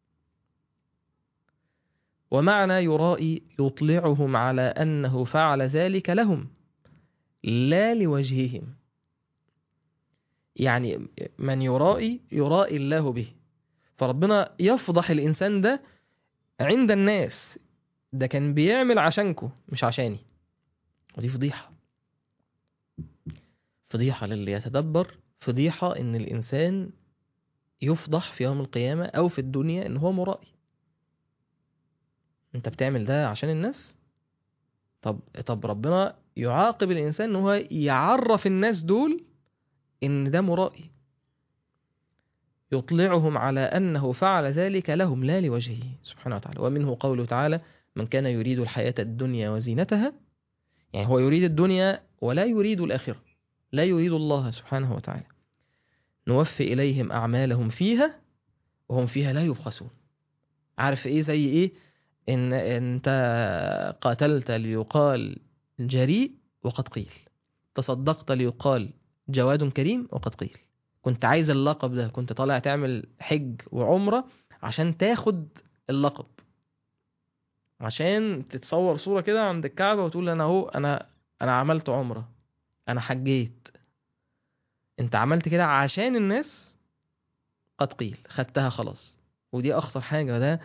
ومعنى يرائي يطلعهم على انه فعل ذلك لهم لا لوجههم يعني من يرائي يرائي الله به فربنا يفضح الانسان ده عند الناس ده كان بيعمل عشانكو مش عشاني ودي فضيحة فضيحة للي يتدبر فضيحة ان الانسان يفضح في يوم القيامة او في الدنيا ان هو مرائي انت بتعمل ده عشان الناس طب طب ربنا يعاقب الانسان ان هو يعرف الناس دول ان ده مرائي يطلعهم على انه فعل ذلك لهم لا لوجهه سبحانه وتعالى ومنه قوله تعالى من كان يريد الحياة الدنيا وزينتها يعني هو يريد الدنيا ولا يريد الآخرة لا يريد الله سبحانه وتعالى نوفي إليهم أعمالهم فيها وهم فيها لا يبخسون عارف إيه زي إيه إن أنت قاتلت ليقال جريء وقد قيل تصدقت ليقال جواد كريم وقد قيل كنت عايز اللقب ده كنت طالع تعمل حج وعمرة عشان تاخد اللقب عشان تتصور صورة كده عند الكعبة وتقول أنا أهو أنا أنا عملت عمرة أنا حجيت أنت عملت كده عشان الناس قد قيل خدتها خلاص ودي أخطر حاجة ده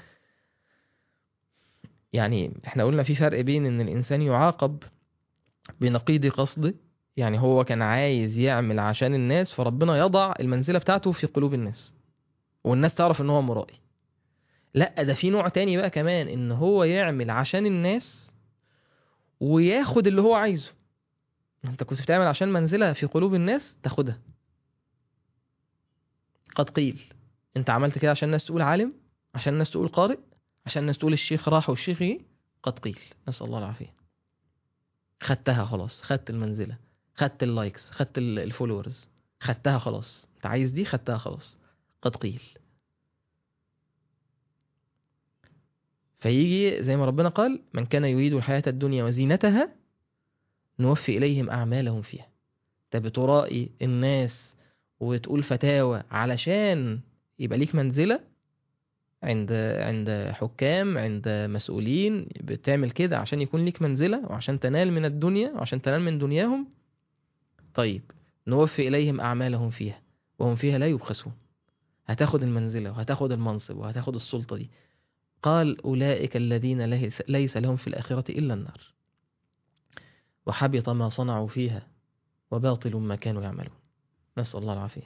يعني احنا قلنا في فرق بين ان الانسان يعاقب بنقيض قصده يعني هو كان عايز يعمل عشان الناس فربنا يضع المنزلة بتاعته في قلوب الناس والناس تعرف ان هو مرائي لا ده في نوع تاني بقى كمان ان هو يعمل عشان الناس وياخد اللي هو عايزه انت كنت بتعمل عشان منزلة في قلوب الناس تاخدها قد قيل انت عملت كده عشان الناس تقول عالم عشان الناس تقول قارئ عشان الناس تقول الشيخ راح والشيخ ايه قد قيل نسأل الله العافية خدتها خلاص خدت المنزلة خدت اللايكس خدت ال- الفولورز خدتها خلاص انت عايز دي خدتها خلاص قد قيل فيجي زي ما ربنا قال من كان يريد الحياة الدنيا وزينتها نوفي إليهم أعمالهم فيها انت بترائي الناس وتقول فتاوى علشان يبقى ليك منزلة عند عند حكام عند مسؤولين بتعمل كده عشان يكون ليك منزلة وعشان تنال من الدنيا وعشان تنال من دنياهم طيب نوفي إليهم أعمالهم فيها وهم فيها لا يبخسون هتاخد المنزلة وهتاخد المنصب وهتاخد السلطة دي قال أولئك الذين ليس, ليس لهم في الآخرة إلا النار وحبط ما صنعوا فيها وباطل ما كانوا يعملون نسأل الله العافية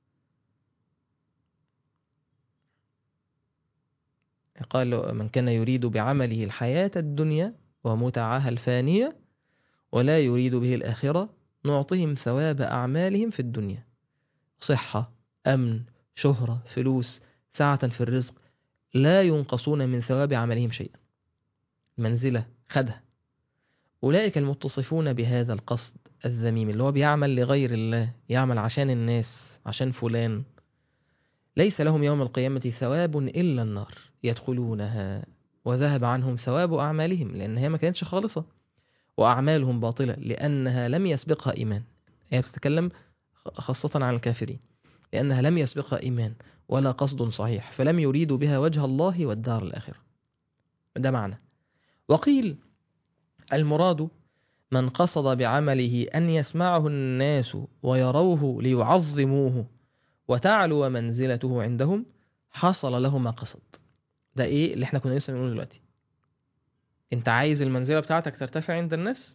قال من كان يريد بعمله الحياة الدنيا ومتعها الفانية ولا يريد به الآخرة نعطهم ثواب أعمالهم في الدنيا صحة أمن شهرة فلوس سعة في الرزق لا ينقصون من ثواب عملهم شيئا منزلة خدها أولئك المتصفون بهذا القصد الذميم اللي هو بيعمل لغير الله يعمل عشان الناس عشان فلان ليس لهم يوم القيامة ثواب إلا النار يدخلونها وذهب عنهم ثواب أعمالهم لأن هي ما كانتش خالصة وأعمالهم باطلة لأنها لم يسبقها إيمان هي بتتكلم خاصة عن الكافرين لأنها لم يسبقها إيمان ولا قصد صحيح فلم يريدوا بها وجه الله والدار الآخرة ده معنى وقيل المراد من قصد بعمله أن يسمعه الناس ويروه ليعظموه وتعلو منزلته عندهم حصل له ما قصد ده ايه اللي احنا كنا لسه بنقوله دلوقتي انت عايز المنزلة بتاعتك ترتفع عند الناس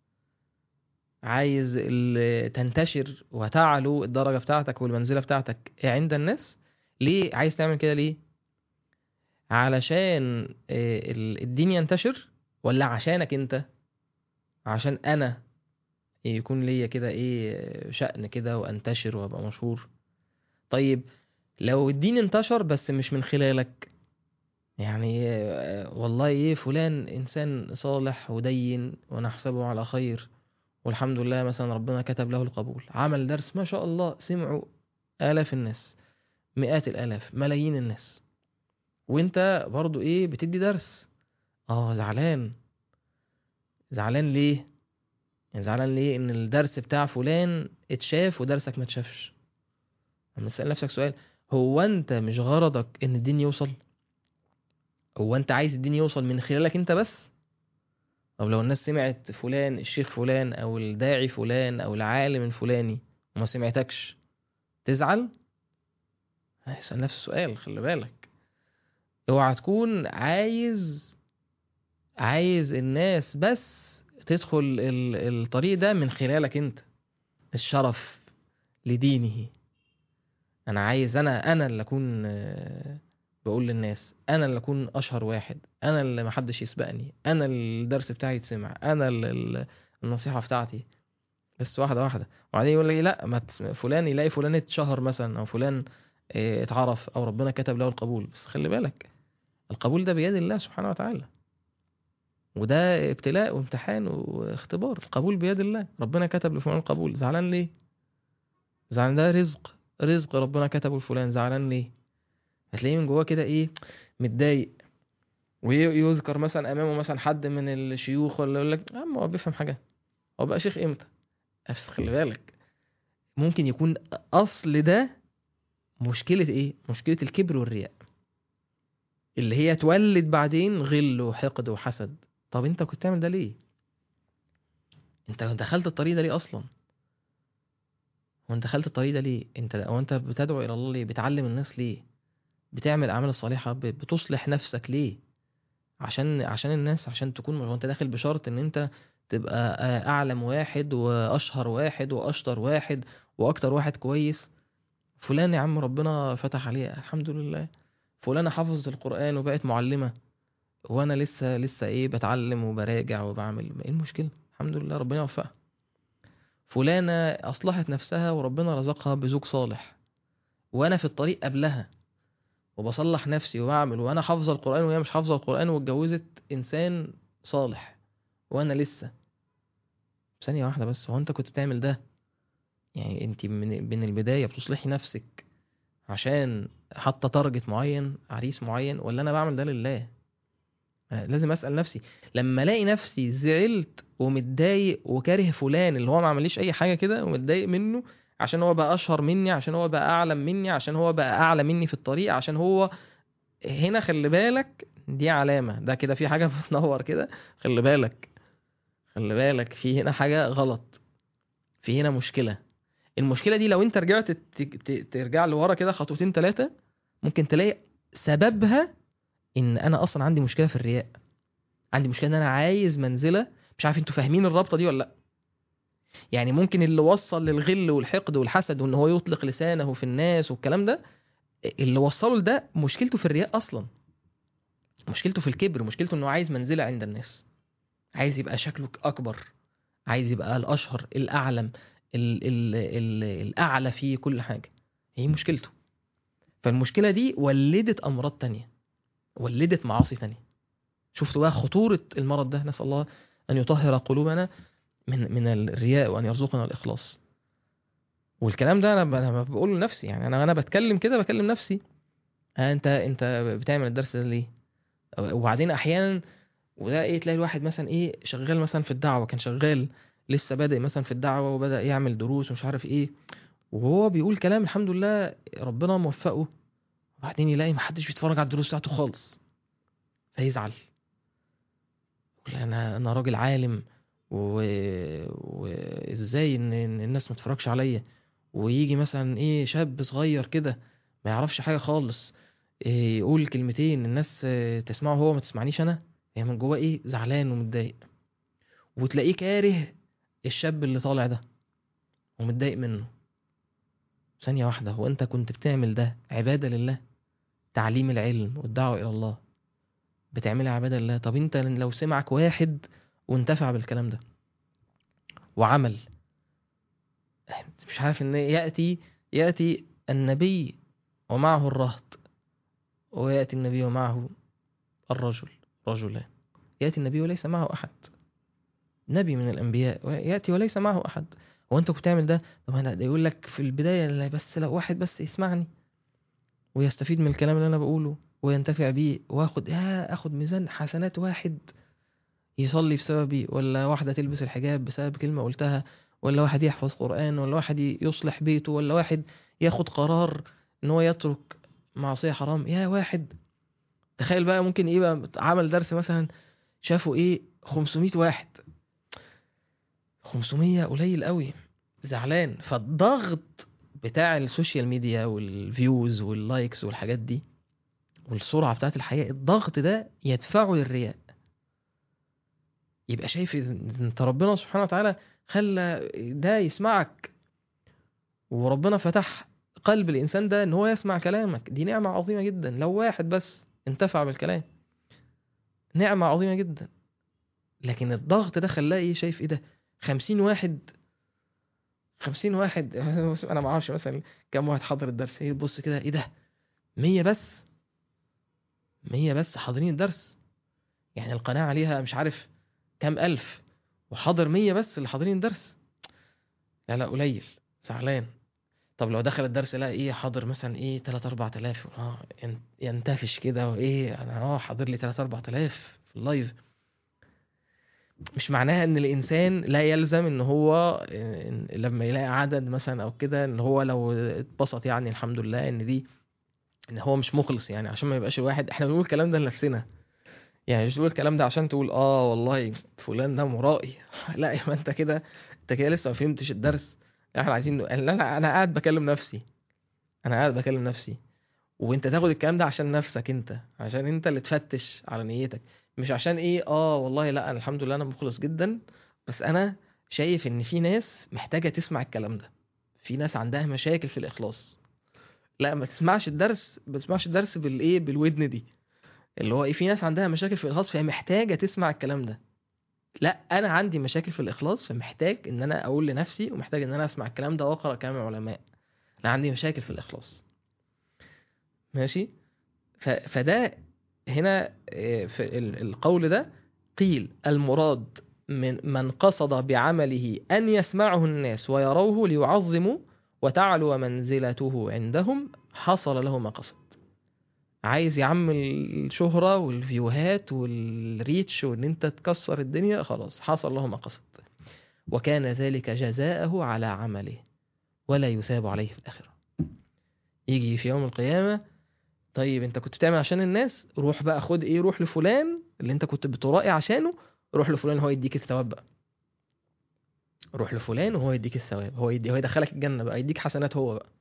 عايز ال- تنتشر وتعلو الدرجة بتاعتك والمنزلة بتاعتك عند الناس ليه عايز تعمل كده ليه علشان آه، ال- الدين ينتشر ولا عشانك انت عشان انا يكون ليا كده ايه شأن كده وانتشر وابقى مشهور طيب لو الدين انتشر بس مش من خلالك يعني آه، والله ايه فلان انسان صالح ودين ونحسبه على خير والحمد لله مثلا ربنا كتب له القبول عمل درس ما شاء الله سمعوا آلاف الناس مئات الآلاف ملايين الناس وانت برضو ايه بتدي درس اه زعلان زعلان ليه يعني زعلان ليه ان الدرس بتاع فلان اتشاف ودرسك ما اتشافش لما تسأل نفسك سؤال هو انت مش غرضك ان الدين يوصل هو انت عايز الدين يوصل من خلالك انت بس طب لو الناس سمعت فلان الشيخ فلان او الداعي فلان او العالم الفلاني وما سمعتكش تزعل هيسأل نفس السؤال خلي بالك اوعى تكون عايز عايز الناس بس تدخل ال- الطريق ده من خلالك انت الشرف لدينه انا عايز انا انا اللي اكون آه، بقول للناس انا اللي اكون اشهر واحد انا اللي محدش يسبقني انا اللي الدرس بتاعي يتسمع انا اللي ال- النصيحة بتاعتي بس واحدة واحدة وبعدين يقول لي لا ما تس- فلان يلاقي فلان اتشهر مثلا او فلان آه، اتعرف او ربنا كتب له القبول بس خلي بالك القبول ده بيد الله سبحانه وتعالى وده ابتلاء وامتحان واختبار القبول بيد الله ربنا كتب لفلان القبول زعلان ليه زعلان ده رزق رزق ربنا كتبه لفلان زعلان ليه هتلاقيه من جواه كده ايه متضايق ويذكر مثلا امامه مثلا حد من الشيوخ ولا يقول لك يا عم هو بيفهم حاجه هو بقى شيخ امتى بس خلي بالك ممكن يكون اصل ده مشكله ايه مشكله الكبر والرياء اللي هي تولد بعدين غل وحقد وحسد طب انت كنت تعمل ده ليه انت دخلت الطريق ده ليه اصلا هو انت دخلت الطريق ده ليه انت او انت بتدعو الى الله ليه بتعلم الناس ليه بتعمل الاعمال الصالحه ب- بتصلح نفسك ليه عشان عشان الناس عشان تكون هو انت داخل بشرط ان انت تبقى آه، اعلم واحد واشهر واحد واشطر واحد واكتر واحد كويس فلان يا عم ربنا فتح عليه الحمد لله فلانة حفظت القرآن وبقت معلمة وانا لسه لسه ايه بتعلم وبراجع وبعمل ايه المشكلة الحمد لله ربنا يوفقها فلانة اصلحت نفسها وربنا رزقها بزوج صالح وانا في الطريق قبلها وبصلح نفسي وبعمل وانا حافظه القرآن وهي مش حافظه القرآن واتجوزت انسان صالح وانا لسه ثانية واحدة بس هو انت كنت بتعمل ده يعني انت من من البداية بتصلحي نفسك عشان حاطة تارجت معين عريس معين ولا انا بعمل ده لله أنا لازم اسال نفسي لما الاقي نفسي زعلت ومتضايق وكاره فلان اللي هو ما عمليش اي حاجه كده ومتضايق منه عشان هو بقى اشهر مني عشان هو بقى اعلم مني عشان هو بقى اعلى مني في الطريق عشان هو هنا خلي بالك دي علامه ده كده في حاجه بتنور كده خلي بالك خلي بالك في هنا حاجه غلط في هنا مشكله المشكله دي لو انت رجعت ت- ت- ترجع لورا كده خطوتين ثلاثه ممكن تلاقي سببها ان انا اصلا عندي مشكله في الرياء عندي مشكله ان انا عايز منزله مش عارف انتوا فاهمين الرابطه دي ولا لا يعني ممكن اللي وصل للغل والحقد والحسد وان هو يطلق لسانه في الناس والكلام ده اللي وصله لده مشكلته في الرياء اصلا مشكلته في الكبر مشكلته انه عايز منزله عند الناس عايز يبقى شكله اكبر عايز يبقى الاشهر الاعلم ال ال ال الاعلى في كل حاجه هي مشكلته فالمشكله دي ولدت امراض تانية ولدت معاصي تانية شفتوا بقى خطورة المرض ده نسأل الله أن يطهر قلوبنا من من الرياء وأن يرزقنا الإخلاص والكلام ده أنا ب- أنا بقول لنفسي يعني أنا أنا بتكلم كده بكلم نفسي ها أنت أنت بتعمل الدرس ده ليه؟ وبعدين أحيانا وده إيه تلاقي الواحد مثلا إيه شغال مثلا في الدعوة كان شغال لسه بادئ مثلا في الدعوة وبدأ يعمل دروس ومش عارف إيه وهو بيقول كلام الحمد لله ربنا موفقه وبعدين يلاقي محدش بيتفرج على الدروس بتاعته خالص فيزعل يقول انا انا راجل عالم و- وازاي ان إن الناس ما تتفرجش عليا ويجي مثلا ايه شاب صغير كده ما يعرفش حاجه خالص إيه يقول كلمتين الناس آه، تسمعه هو ما تسمعنيش انا هي من جواه ايه زعلان ومتضايق وتلاقيه كاره الشاب اللي طالع ده ومتضايق منه ثانيه واحده هو انت كنت بتعمل ده عباده لله تعليم العلم والدعوه الى الله بتعملها عباده لله طب انت لو سمعك واحد وانتفع بالكلام ده وعمل مش عارف ان ياتي ياتي النبي ومعه الرهط وياتي النبي ومعه الرجل رجلان ياتي النبي وليس معه احد نبي من الانبياء ياتي وليس معه احد هو انت كنت بتعمل ده طب انا ده يقول لك في البدايه لا بس لو واحد بس يسمعني ويستفيد من الكلام اللي انا بقوله وينتفع بيه واخد يا اخد ميزان حسنات واحد يصلي بسببي ولا واحدة تلبس الحجاب بسبب كلمة قلتها ولا واحد يحفظ قرآن ولا واحد يصلح بيته ولا واحد ياخد قرار ان هو يترك معصية حرام يا واحد تخيل بقى ممكن ايه بقى عمل درس مثلا شافوا ايه 500 واحد 500 قليل قوي زعلان فالضغط بتاع السوشيال ميديا والفيوز واللايكس والحاجات دي والسرعة بتاعت الحياة الضغط ده يدفعه للرياء يبقى شايف إن انت ربنا سبحانه وتعالى خلى ده يسمعك وربنا فتح قلب الإنسان ده إن هو يسمع كلامك دي نعمة عظيمة جدا لو واحد بس انتفع بالكلام نعمة عظيمة جدا لكن الضغط ده خلاه ايه شايف ايه ده خمسين واحد خمسين واحد انا ما اعرفش مثلا كم واحد حضر الدرس ايه بص كده ايه ده مية بس مية بس حاضرين الدرس يعني القناة عليها مش عارف كام ألف وحاضر مية بس اللي حاضرين الدرس لا لا قليل زعلان طب لو دخل الدرس لا ايه حاضر مثلا ايه 3 4000 اه ين- ينتفش كده وايه انا اه حاضر لي 3 4000 في اللايف مش معناها ان الانسان لا يلزم ان هو إن لما يلاقي عدد مثلا او كده ان هو لو اتبسط يعني الحمد لله ان دي ان هو مش مخلص يعني عشان ما يبقاش الواحد احنا بنقول الكلام ده لنفسنا يعني مش بنقول الكلام ده عشان تقول اه والله فلان ده مرائي لا يبقى انت كده انت كده لسه ما فهمتش الدرس احنا عايزين لا لا انا قاعد بكلم نفسي انا قاعد بكلم نفسي وانت تاخد الكلام ده عشان نفسك انت عشان انت اللي تفتش على نيتك مش عشان ايه اه والله لا انا الحمد لله انا مخلص جدا بس انا شايف ان في ناس محتاجة تسمع الكلام ده في ناس عندها مشاكل في الاخلاص لا ما تسمعش الدرس ما تسمعش الدرس بالايه بالودن دي اللي هو ايه في ناس عندها مشاكل في الاخلاص فهي محتاجة تسمع الكلام ده لا انا عندي مشاكل في الاخلاص فمحتاج ان انا اقول لنفسي ومحتاج ان انا اسمع الكلام ده واقرا كلام العلماء انا عندي مشاكل في الاخلاص ماشي ف... فده هنا آه، في ال- القول ده قيل المراد من من قصد بعمله ان يسمعه الناس ويروه ليعظموا وتعلو منزلته عندهم حصل له ما قصد عايز يا عم الشهرة والفيوهات والريتش وان انت تكسر الدنيا خلاص حصل له ما قصد وكان ذلك جزاءه على عمله ولا يثاب عليه في الآخرة يجي في يوم القيامة طيب انت كنت بتعمل عشان الناس روح بقى خد ايه روح لفلان اللي انت كنت بترائي عشانه روح لفلان هو يديك الثواب بقى روح لفلان وهو يديك الثواب هو يدي هو يدخلك الجنة بقى يديك حسنات هو بقى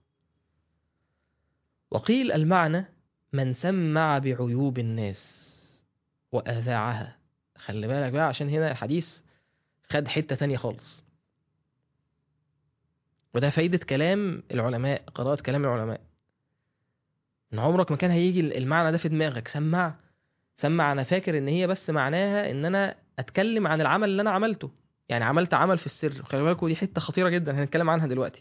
وقيل المعنى من سمع بعيوب الناس وأذاعها خلي بالك بقى عشان هنا الحديث خد حتة تانية خالص وده فايدة كلام العلماء قراءة كلام العلماء ان عمرك ما كان هيجي المعنى ده في دماغك سمع سمع انا فاكر ان هي بس معناها ان انا اتكلم عن العمل اللي انا عملته يعني عملت عمل في السر خلي بالكوا دي حتة خطيرة جدا هنتكلم عنها دلوقتي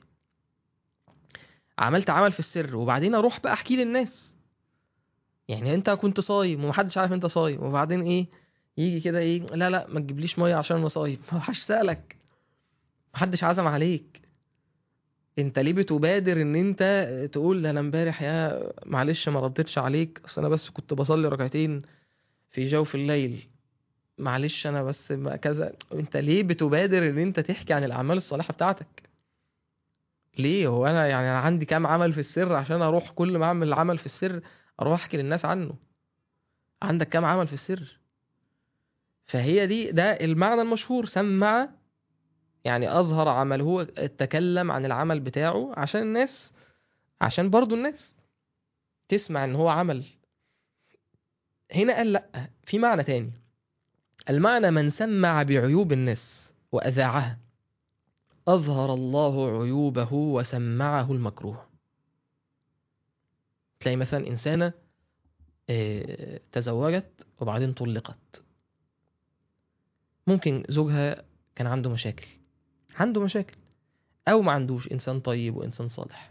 عملت عمل في السر وبعدين اروح بقى احكي للناس يعني انت كنت صايم ومحدش عارف انت صايم وبعدين ايه يجي كده ايه لا لا ما تجيبليش ميه عشان انا صايم ما حدش سالك محدش عزم عليك انت ليه بتبادر ان انت تقول ده انا امبارح يا معلش ما ردتش عليك اصل انا بس كنت بصلي ركعتين في جوف الليل معلش انا بس ما كذا انت ليه بتبادر ان انت تحكي عن الاعمال الصالحه بتاعتك ليه هو انا يعني انا عندي كام عمل في السر عشان اروح كل ما اعمل عمل في السر اروح احكي للناس عنه عندك كام عمل في السر فهي دي ده المعنى المشهور سمع يعني اظهر عمله تكلم عن العمل بتاعه عشان الناس عشان برضو الناس تسمع ان هو عمل هنا قال لا في معنى تاني المعنى من سمع بعيوب الناس واذاعها اظهر الله عيوبه وسمعه المكروه تلاقي مثلا انسانه آه، تزوجت وبعدين طلقت ممكن زوجها كان عنده مشاكل عنده مشاكل او ما عندوش انسان طيب وانسان صالح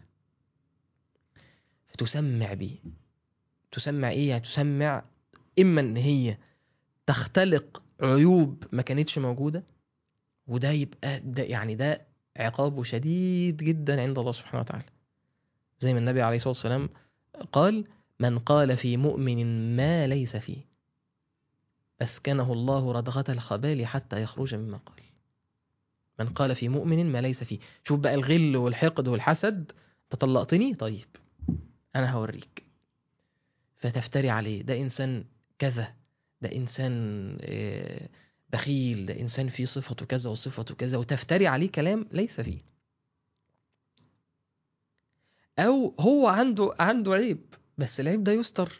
فتسمع بيه تسمع ايه يعني تسمع اما ان هي تختلق عيوب ما كانتش موجوده وده يبقى ده يعني ده عقابه شديد جدا عند الله سبحانه وتعالى زي ما النبي عليه الصلاه والسلام قال من قال في مؤمن ما ليس فيه أسكنه الله ردغة الخبال حتى يخرج مما قال من قال في مؤمن ما ليس فيه شوف بقى الغل والحقد والحسد تطلقتني طيب أنا هوريك فتفتري عليه ده إنسان كذا ده إنسان آه، بخيل ده إنسان فيه صفته كذا وصفته كذا وتفتري عليه كلام ليس فيه او هو عنده عنده عيب بس العيب ده يستر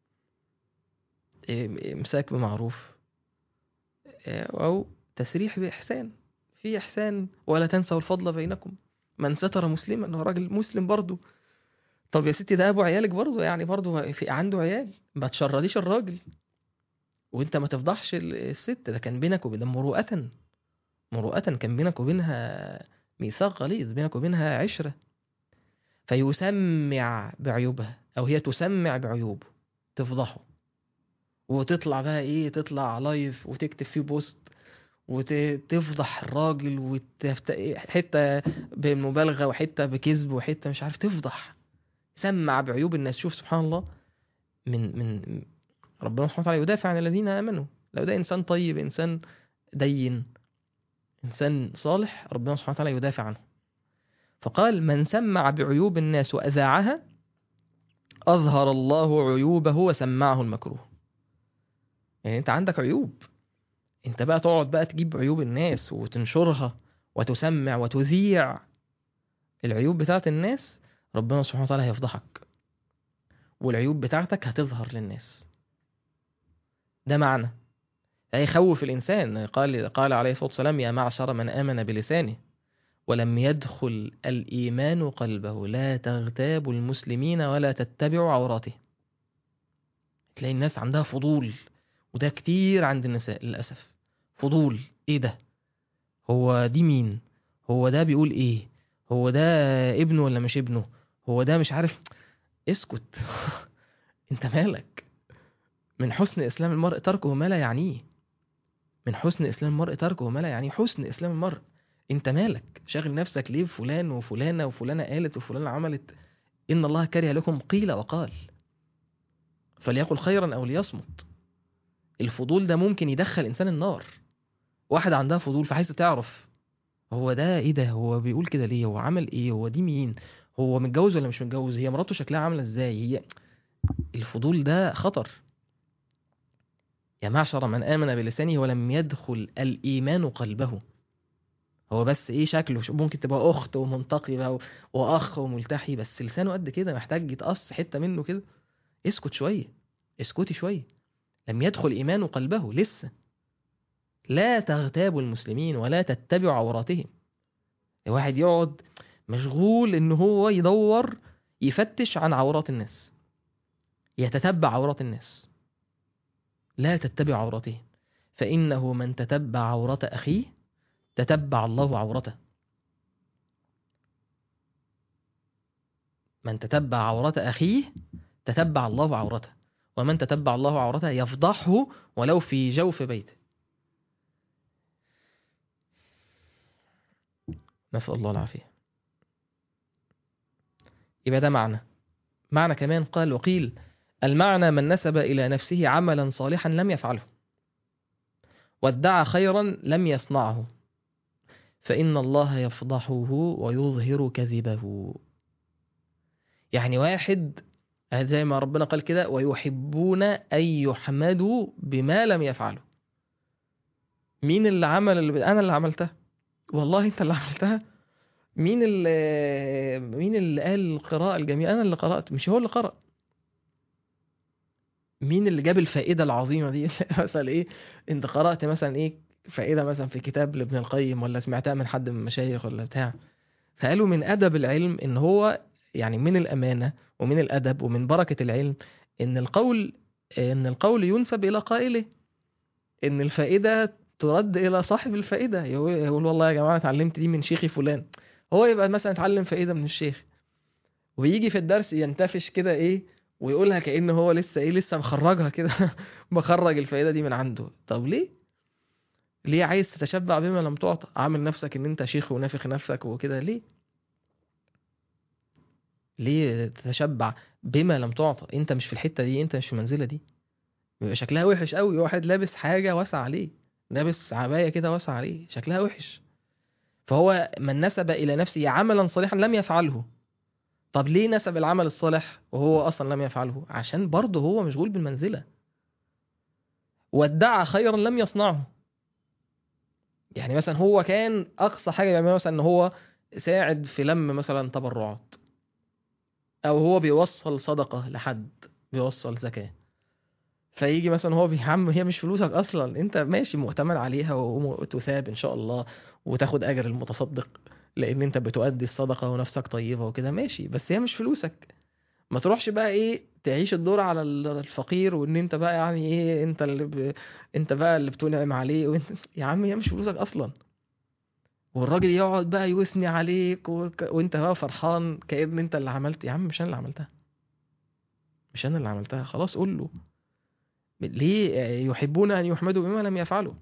إيه، امساك بمعروف إيه، او تسريح باحسان في احسان ولا تنسوا الفضل بينكم من ستر مسلما هو راجل مسلم برضه طب يا ستي ده ابو عيالك برضه يعني برضه في عنده عيال ما تشرديش الراجل وانت ما تفضحش ال- الست ده كان بينك وبين مروءة مروءة كان بينك وبينها ميثاق غليظ بينك وبينها عشرة فيسمع بعيوبها او هي تسمع بعيوبه تفضحه وتطلع بقى ايه تطلع لايف وتكتب فيه بوست وتفضح الراجل وتفت... حته بمبالغه وحته بكذب وحته مش عارف تفضح سمع بعيوب الناس شوف سبحان الله من من ربنا سبحانه وتعالى يدافع عن الذين امنوا لو ده انسان طيب انسان دين انسان صالح ربنا سبحانه وتعالى يدافع عنه فقال من سمع بعيوب الناس واذاعها اظهر الله عيوبه وسمعه المكروه يعني انت عندك عيوب انت بقى تقعد بقى تجيب عيوب الناس وتنشرها وتسمع وتذيع العيوب بتاعت الناس ربنا سبحانه وتعالى هيفضحك والعيوب بتاعتك هتظهر للناس ده معنى هيخوف الإنسان قال قال عليه الصلاة والسلام يا معشر من آمن بلسانه ولم يدخل الإيمان قلبه لا تغتابوا المسلمين ولا تتبعوا عوراته تلاقي الناس عندها فضول وده كتير عند النساء للأسف فضول ايه ده هو دي مين هو ده بيقول ايه هو ده ابنه ولا مش ابنه هو ده مش عارف اسكت انت مالك من حسن اسلام المرء تركه ما لا يعنيه من حسن اسلام المرء تركه ما لا يعنيه حسن اسلام المرء انت مالك شاغل نفسك ليه بفلان وفلانه وفلانه قالت وفلانه عملت ان الله كره لكم قيل وقال فليقل خيرا او ليصمت الفضول ده ممكن يدخل انسان النار واحدة عندها فضول فعايزة تعرف هو ده ايه ده هو بيقول كده ليه هو عمل ايه هو دي مين هو متجوز ولا مش متجوز هي مراته شكلها عاملة ازاي هي الفضول ده خطر يا معشر من آمن بلسانه ولم يدخل الإيمان قلبه هو بس ايه شكله ممكن تبقى اخت ومنتقبة و- واخ وملتحي بس لسانه قد كده محتاج يتقص حتة منه كده اسكت شوية اسكتي شوية لم يدخل إيمان قلبه لسه لا تغتابوا المسلمين ولا تتبعوا عوراتهم الواحد يقعد مشغول ان هو يدور يفتش عن عورات الناس يتتبع عورات الناس لا تتبع عوراتهم فإنه من تتبع عورة أخيه تتبع الله عورته من تتبع عورة أخيه تتبع الله عورته ومن تتبع الله عورته يفضحه ولو في جوف بيته نسأل الله العافية يبقى ده معنى معنى كمان قال وقيل المعنى من نسب إلى نفسه عملا صالحا لم يفعله وادعى خيرا لم يصنعه فإن الله يفضحه ويظهر كذبه يعني واحد زي ما ربنا قال كده ويحبون أن يحمدوا بما لم يفعلوا مين اللي عمل اللي أنا اللي عملتها والله أنت اللي عملتها مين اللي مين اللي قال القراءة الجميلة أنا اللي قرأت مش هو اللي قرأ مين اللي جاب الفائدة العظيمة دي مثلا إيه أنت قرأت مثلا إيه فائدة مثلا في كتاب لابن القيم ولا سمعتها من حد من المشايخ ولا بتاع فقالوا من أدب العلم إن هو يعني من الأمانة ومن الأدب ومن بركة العلم إن القول إن القول ينسب إلى قائله إن الفائدة ترد إلى صاحب الفائدة يقول يقول والله يا جماعة اتعلمت دي من شيخي فلان هو يبقى مثلا اتعلم فائدة من الشيخ ويجي في الدرس ينتفش كده إيه ويقولها كأن هو لسه إيه لسه مخرجها كده بخرج الفائدة دي من عنده طب ليه؟ ليه عايز تتشبع بما لم تعطى عامل نفسك ان انت شيخ ونافخ نفسك وكده ليه ليه تتشبع بما لم تعطى انت مش في الحته دي انت مش في المنزله دي بيبقى شكلها وحش قوي واحد لابس حاجه واسعه عليه لابس عبايه كده واسعه عليه شكلها وحش فهو من نسب الى نفسه عملا صالحا لم يفعله طب ليه نسب العمل الصالح وهو اصلا لم يفعله عشان برضه هو مشغول بالمنزله وادعى خيرا لم يصنعه يعني مثلا هو كان اقصى حاجه بيعملها مثلا ان هو ساعد في لم مثلا تبرعات او هو بيوصل صدقه لحد بيوصل زكاه فيجي مثلا هو يا عم هي مش فلوسك اصلا انت ماشي مؤتمن عليها وتثاب ان شاء الله وتاخد اجر المتصدق لان انت بتؤدي الصدقه ونفسك طيبه وكده ماشي بس هي مش فلوسك ما تروحش بقى ايه تعيش الدور على الفقير وان انت بقى يعني ايه انت اللي ب... انت بقى اللي بتنعم عليه وانت يا عم هي مش فلوسك اصلا والراجل يقعد بقى يثني عليك وك... وانت بقى فرحان كأن انت اللي عملت يا عم مش انا اللي عملتها مش انا اللي عملتها خلاص قول له ليه يحبون ان يحمدوا بما لم يفعلوا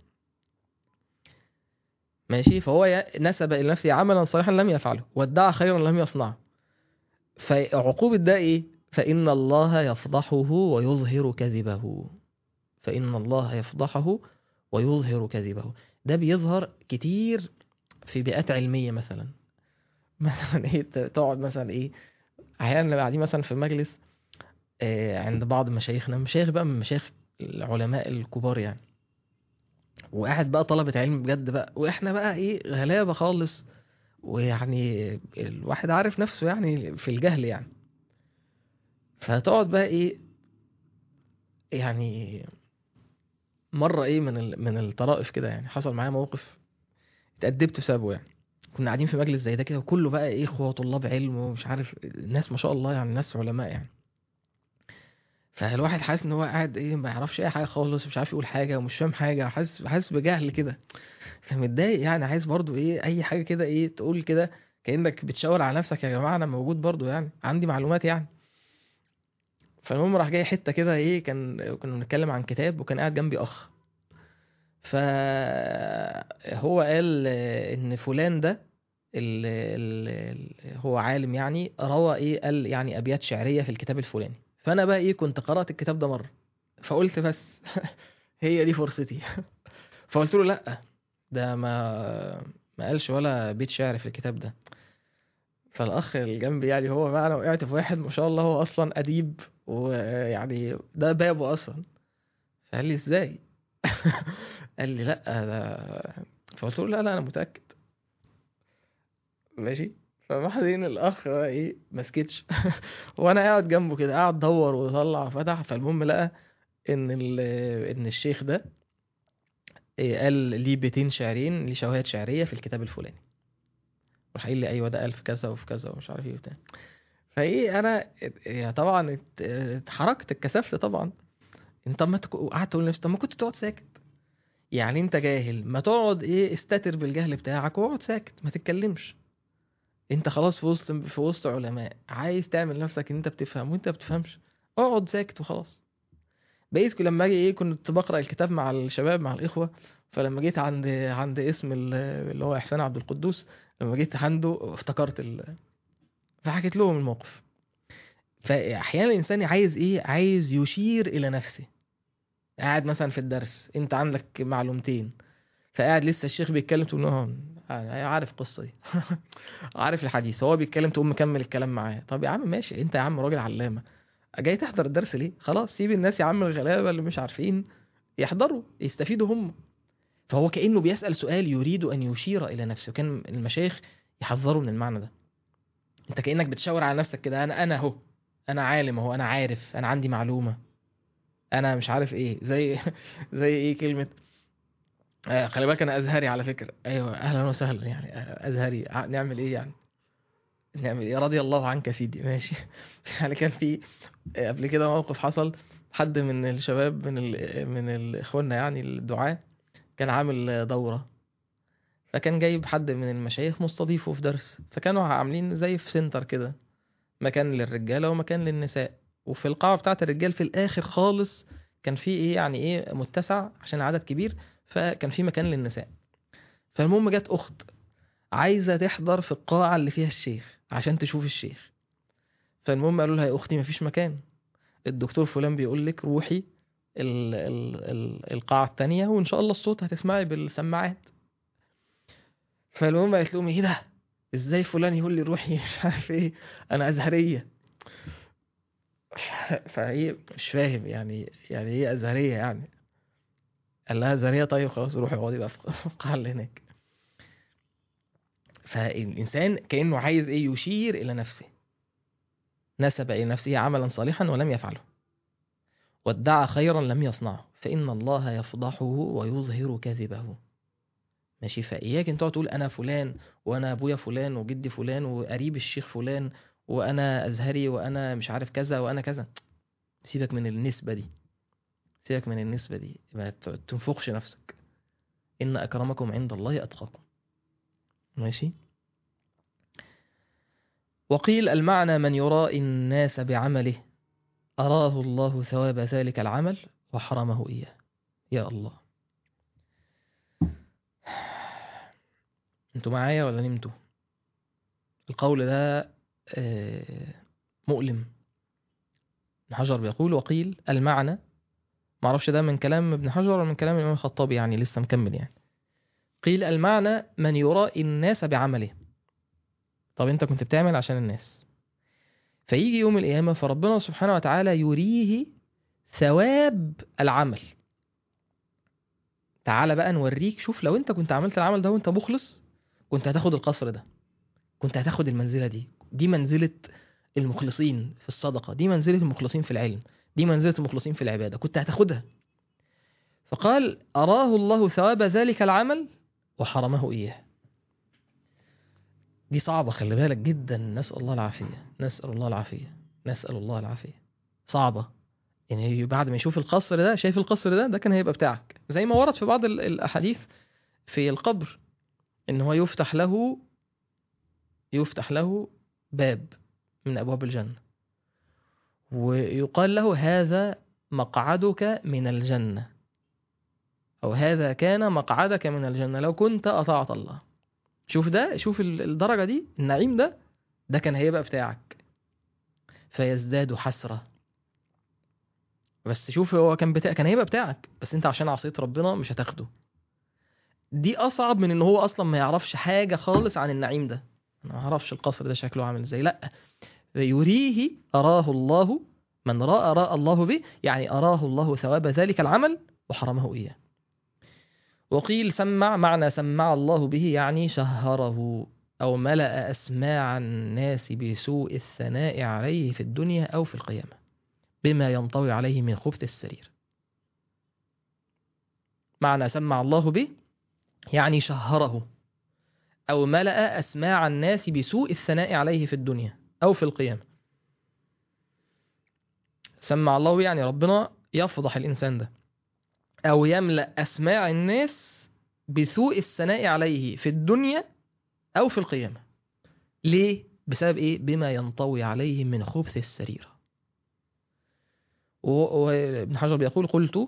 ماشي فهو ي- نسب الى نفسه عملا صالحا لم يفعله وادعى خيرا لم يصنعه فعقوبة ده ايه فإن الله يفضحه ويظهر كذبه فإن الله يفضحه ويظهر كذبه ده بيظهر كتير في بيئات علمية مثلا مثلا ايه ت- تقعد مثلا ايه احيانا نبقى قاعدين مثلا في مجلس آه، عند بعض مشايخنا مشايخ بقى من مشايخ العلماء الكبار يعني وقاعد بقى طلبة علم بجد بقى واحنا بقى ايه غلابة خالص ويعني الواحد عارف نفسه يعني في الجهل يعني فتقعد بقى ايه يعني مرة ايه من ال- من الطرائف كده يعني حصل معايا موقف اتأدبت بسببه يعني كنا قاعدين في مجلس زي ده كده وكله بقى ايه اخوة طلاب علم ومش عارف ناس ما شاء الله يعني ناس علماء يعني فالواحد حاسس ان هو قاعد ايه ما يعرفش اي حاجه خالص مش عارف يقول حاجه ومش فاهم حاجه حاسس حاسس بجهل كده فمتضايق يعني عايز برضو ايه اي حاجه كده ايه تقول كده كانك بتشاور على نفسك يا جماعه انا موجود برضو يعني عندي معلومات يعني فالمهم راح جاي حته كده ايه كان كنا بنتكلم عن كتاب وكان قاعد جنبي اخ فهو قال آه، ان فلان ده ال ال ال هو عالم يعني روى ايه قال يعني ابيات شعريه في الكتاب الفلاني فانا بقى ايه كنت قرات الكتاب ده مره فقلت بس هي دي فرصتي فقلت له لا ده ما ما قالش ولا بيت شعر في الكتاب ده فالاخ اللي جنبي يعني هو بقى انا وقعت في واحد ما شاء الله هو اصلا اديب ويعني ده بابه اصلا فقال لي ازاي قال لي لا ده فقلت له لا لا انا متاكد ماشي فبعدين الاخ بقى ايه ما سكتش وانا قاعد جنبه كده قاعد دور وطلع وفتح فالمهم لقى ان ال- ان الشيخ ده إيه قال ليه بيتين شعرين ليه شواهد شعريه في الكتاب الفلاني راح قايل لي ايوه ده قال في كذا وفي كذا ومش عارف ايه وبتاع فايه انا ات- يعني طبعا ات- اتحركت اتكسفت طبعا انت ما تك... قعدت تقول لنفسي طب ما كنت تقعد ساكت يعني انت جاهل ما تقعد ايه استتر بالجهل بتاعك واقعد ساكت ما تتكلمش انت خلاص في وسط في وسط علماء عايز تعمل نفسك ان انت بتفهم وانت بتفهمش اقعد ساكت وخلاص بقيت لما اجي ايه كنت بقرا الكتاب مع الشباب مع الاخوه فلما جيت عند عند اسم ال- اللي هو احسان عبد القدوس لما جيت عنده افتكرت ال... فحكيت لهم الموقف فاحيانا الانسان عايز ايه عايز يشير الى نفسه قاعد مثلا في الدرس انت عندك معلومتين فقاعد لسه الشيخ بيتكلم تقول له اه انا عارف القصه دي عارف الحديث هو بيتكلم تقوم مكمل الكلام معاه طب يا عم ماشي انت يا عم راجل علامه جاي تحضر الدرس ليه خلاص سيب الناس يا عم الغلابه اللي مش عارفين يحضروا يستفيدوا هم فهو كانه بيسال سؤال يريد ان يشير الى نفسه كان المشايخ يحذروا من المعنى ده انت كانك بتشاور على نفسك كده انا انا اهو انا عالم اهو انا عارف انا عندي معلومه انا مش عارف ايه زي زي ايه كلمه آه خلي بالك انا ازهري على فكره ايوه اهلا وسهلا يعني آه، ازهري ع- نعمل ايه يعني نعمل ايه رضي الله عنك يا سيدي ماشي يعني كان في آه، قبل كده موقف حصل حد من الشباب من ال من الاخواننا يعني الدعاة كان عامل آه، دورة فكان جايب حد من المشايخ مستضيفه في درس فكانوا عاملين زي في سنتر كده مكان للرجالة ومكان للنساء وفي القاعة بتاعة الرجال في الآخر خالص كان في ايه يعني ايه متسع عشان العدد كبير فكان في مكان للنساء فالمهم جت أخت عايزة تحضر في القاعة اللي فيها الشيخ عشان تشوف الشيخ فالمهم قالوا لها يا أختي مفيش مكان الدكتور فلان بيقول لك روحي ال ال ال القاعة التانية وإن شاء الله الصوت هتسمعي بالسماعات فالمهم قالت لهم ايه ده ازاي فلان يقول لي روحي مش عارف ايه انا ازهرية فهي مش فاهم يعني يعني ايه ازهرية يعني قال لها ازهرية طيب خلاص روحي اقعدي بقى في القاعة اللي هناك فالإنسان كأنه عايز إيه يشير إلى نفسه نسب إلى نفسه عملا صالحا ولم يفعله وادعى خيرا لم يصنعه فإن الله يفضحه ويظهر كذبه ماشي فإياك أنت تقعد تقول أنا فلان وأنا أبويا فلان وجدي فلان وقريب الشيخ فلان وأنا أزهري وأنا مش عارف كذا وأنا كذا سيبك من النسبة دي سيبك من النسبة دي ما ت- تنفخش نفسك إن أكرمكم عند الله أتقاكم ماشي وقيل المعنى من يرائي الناس بعمله أراه الله ثواب ذلك العمل وحرمه إياه يا الله انتوا معايا ولا نمتوا القول ده آه، مؤلم ابن حجر بيقول وقيل المعنى معرفش ده من كلام ابن حجر ولا من كلام الإمام الخطابي يعني لسه مكمل يعني قيل المعنى من يرائي الناس بعمله طب انت كنت بتعمل عشان الناس فيجي يوم القيامة فربنا سبحانه وتعالى يريه ثواب العمل تعالى بقى نوريك شوف لو انت كنت عملت العمل ده وانت مخلص كنت هتاخد القصر ده كنت هتاخد المنزلة دي دي منزلة المخلصين في الصدقة دي منزلة المخلصين في العلم دي منزلة المخلصين في العبادة كنت هتاخدها فقال أراه الله ثواب ذلك العمل وحرمه إياه دي صعبة خلي بالك جدا نسأل الله العافية نسأل الله العافية نسأل الله العافية صعبة يعني بعد ما يشوف القصر ده شايف القصر ده ده كان هيبقى بتاعك زي ما ورد في بعض ال- الأحاديث في القبر إن هو يفتح له يفتح له باب من أبواب الجنة ويقال له هذا مقعدك من الجنة أو هذا كان مقعدك من الجنة لو كنت أطعت الله شوف ده شوف ال- الدرجة دي النعيم ده ده كان هيبقى بتاعك فيزداد حسرة بس شوف هو كان بتاع كان هيبقى بتاعك بس انت عشان عصيت ربنا مش هتاخده دي اصعب من ان هو اصلا ما يعرفش حاجة خالص عن النعيم ده انا ما اعرفش القصر ده شكله عامل ازاي لا يريه اراه الله من راى راى الله به يعني اراه الله ثواب ذلك العمل وحرمه اياه وقيل سمع معنى سمع الله به يعني شهره أو ملأ أسماع الناس بسوء الثناء عليه في الدنيا أو في القيامة بما ينطوي عليه من خبث السرير معنى سمع الله به يعني شهره أو ملأ أسماع الناس بسوء الثناء عليه في الدنيا أو في القيامة سمع الله به يعني ربنا يفضح الإنسان ده أو يملأ أسماع الناس بسوء الثناء عليه في الدنيا أو في القيامة ليه؟ بسبب إيه؟ بما ينطوي عليه من خبث السريرة و- وابن حجر بيقول قلت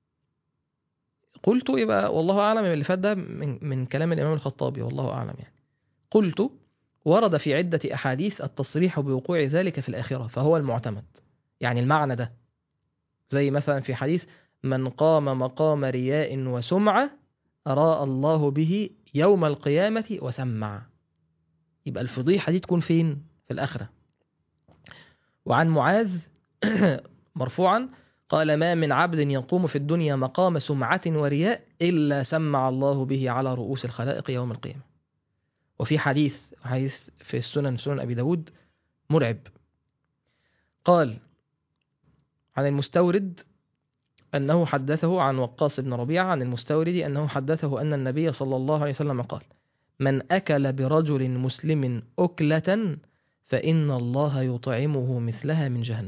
قلت يبقى والله أعلم اللي فات ده من, من كلام الإمام الخطابي والله أعلم يعني قلت ورد في عدة أحاديث التصريح بوقوع ذلك في الآخرة فهو المعتمد يعني المعنى ده زي مثلا في حديث من قام مقام رياء وسمعة أراء الله به يوم القيامة وسمع يبقى الفضيحة دي تكون فين؟ في الآخرة وعن معاذ مرفوعا قال ما من عبد يقوم في الدنيا مقام سمعة ورياء إلا سمع الله به على رؤوس الخلائق يوم القيامة وفي حديث حديث في السنن سنن أبي داود مرعب قال عن المستورد أنه حدثه عن وقاص بن ربيعة عن المستورد أنه حدثه أن النبي صلى الله عليه وسلم قال من أكل برجل مسلم أكلة فإن الله يطعمه مثلها من جهنم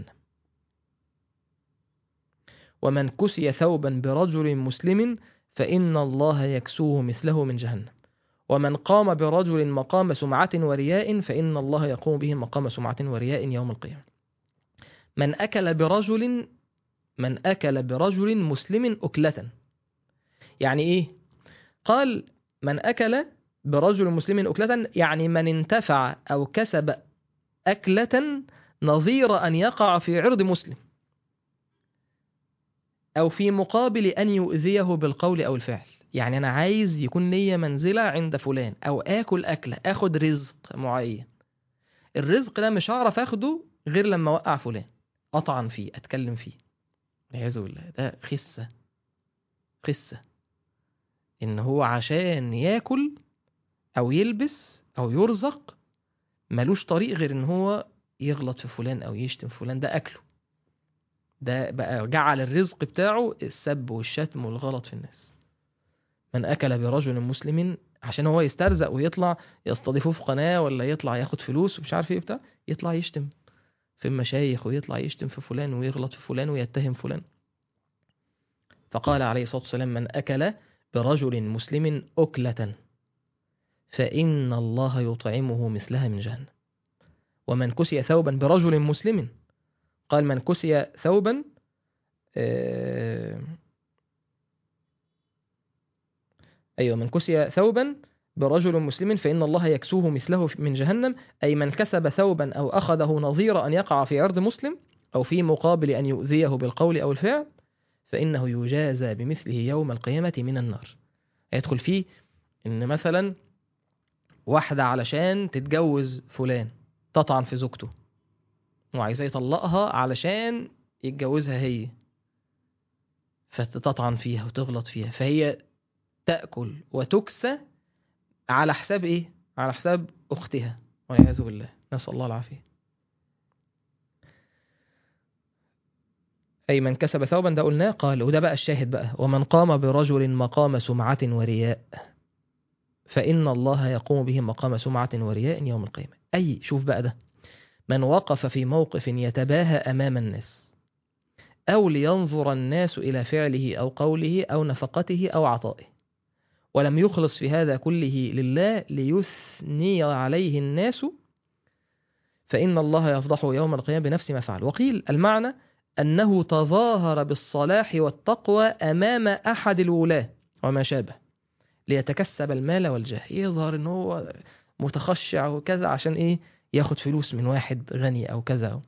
ومن كسي ثوبا برجل مسلم فإن الله يكسوه مثله من جهنم ومن قام برجل مقام سمعة ورياء فإن الله يقوم به مقام سمعة ورياء يوم القيامة من أكل برجل من أكل برجل مسلم أكلة يعني إيه؟ قال من أكل برجل مسلم أكلة يعني من انتفع أو كسب أكلة نظير أن يقع في عرض مسلم أو في مقابل أن يؤذيه بالقول أو الفعل يعني أنا عايز يكون ليا منزلة عند فلان أو آكل أكلة آخد رزق معين الرزق ده مش هعرف أخده غير لما أوقع فلان أطعن فيه أتكلم فيه والعياذ بالله ده خسة خسة إن هو عشان ياكل أو يلبس أو يرزق ملوش طريق غير إن هو يغلط في فلان او يشتم فلان ده اكله ده بقى جعل الرزق بتاعه السب والشتم والغلط في الناس من اكل برجل مسلم عشان هو يسترزق ويطلع يستضيفوه في قناه ولا يطلع ياخد فلوس ومش عارف ايه بتاع يطلع يشتم في المشايخ ويطلع يشتم في فلان ويغلط في فلان ويتهم فلان فقال عليه الصلاه والسلام من اكل برجل مسلم اكله فان الله يطعمه مثلها من جهنم ومن كسي ثوبا برجل مسلم قال من كسي ثوبا آه، أيوة من كسي ثوبا برجل مسلم فإن الله يكسوه مثله من جهنم أي من كسب ثوبا أو أخذه نظير أن يقع في عرض مسلم أو في مقابل أن يؤذيه بالقول أو الفعل فإنه يجازى بمثله يوم القيامة من النار يدخل فيه إن مثلا واحدة علشان تتجوز فلان تطعن في زوجته وعايزاه يطلقها علشان يتجوزها هي فتطعن فيها وتغلط فيها فهي تأكل وتكسى على حساب ايه؟ على حساب اختها والعياذ بالله نسأل الله العافية أي من كسب ثوبا ده قلناه قال وده بقى الشاهد بقى ومن قام برجل مقام سمعة ورياء فإن الله يقوم به مقام سمعة ورياء يوم القيامة أي شوف بقى ده من وقف في موقف يتباهى أمام الناس أو لينظر الناس إلى فعله أو قوله أو نفقته أو عطائه ولم يخلص في هذا كله لله ليثني عليه الناس فإن الله يفضحه يوم القيامة بنفس ما فعل وقيل المعنى أنه تظاهر بالصلاح والتقوى أمام أحد الولاة وما شابه ليتكسب المال والجاه يظهر أنه هو متخشع وكذا عشان إيه ياخد فلوس من واحد غني أو كذا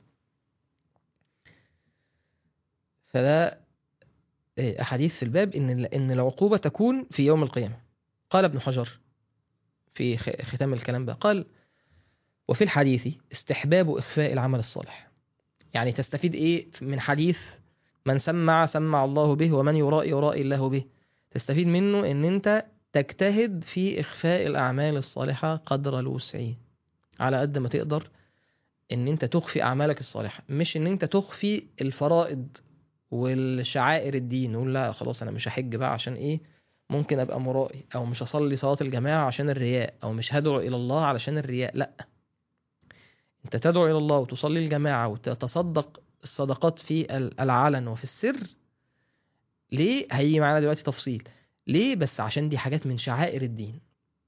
فده أحاديث في الباب إن إن العقوبة تكون في يوم القيامة قال ابن حجر في ختام الكلام بقى قال وفي الحديث استحباب إخفاء العمل الصالح يعني تستفيد إيه من حديث من سمع سمع الله به ومن يرائي يرائي الله به تستفيد منه إن أنت تجتهد في إخفاء الأعمال الصالحة قدر الوسع على قد ما تقدر إن أنت تخفي أعمالك الصالحة مش إن أنت تخفي الفرائض والشعائر الدين نقول لا خلاص انا مش هحج بقى عشان ايه ممكن ابقى مرائي او مش هصلي صلاه الجماعه عشان الرياء او مش هدعو الى الله علشان الرياء لا انت تدعو الى الله وتصلي الجماعه وتتصدق الصدقات في العلن وفي السر ليه هيجي معانا دلوقتي تفصيل ليه بس عشان دي حاجات من شعائر الدين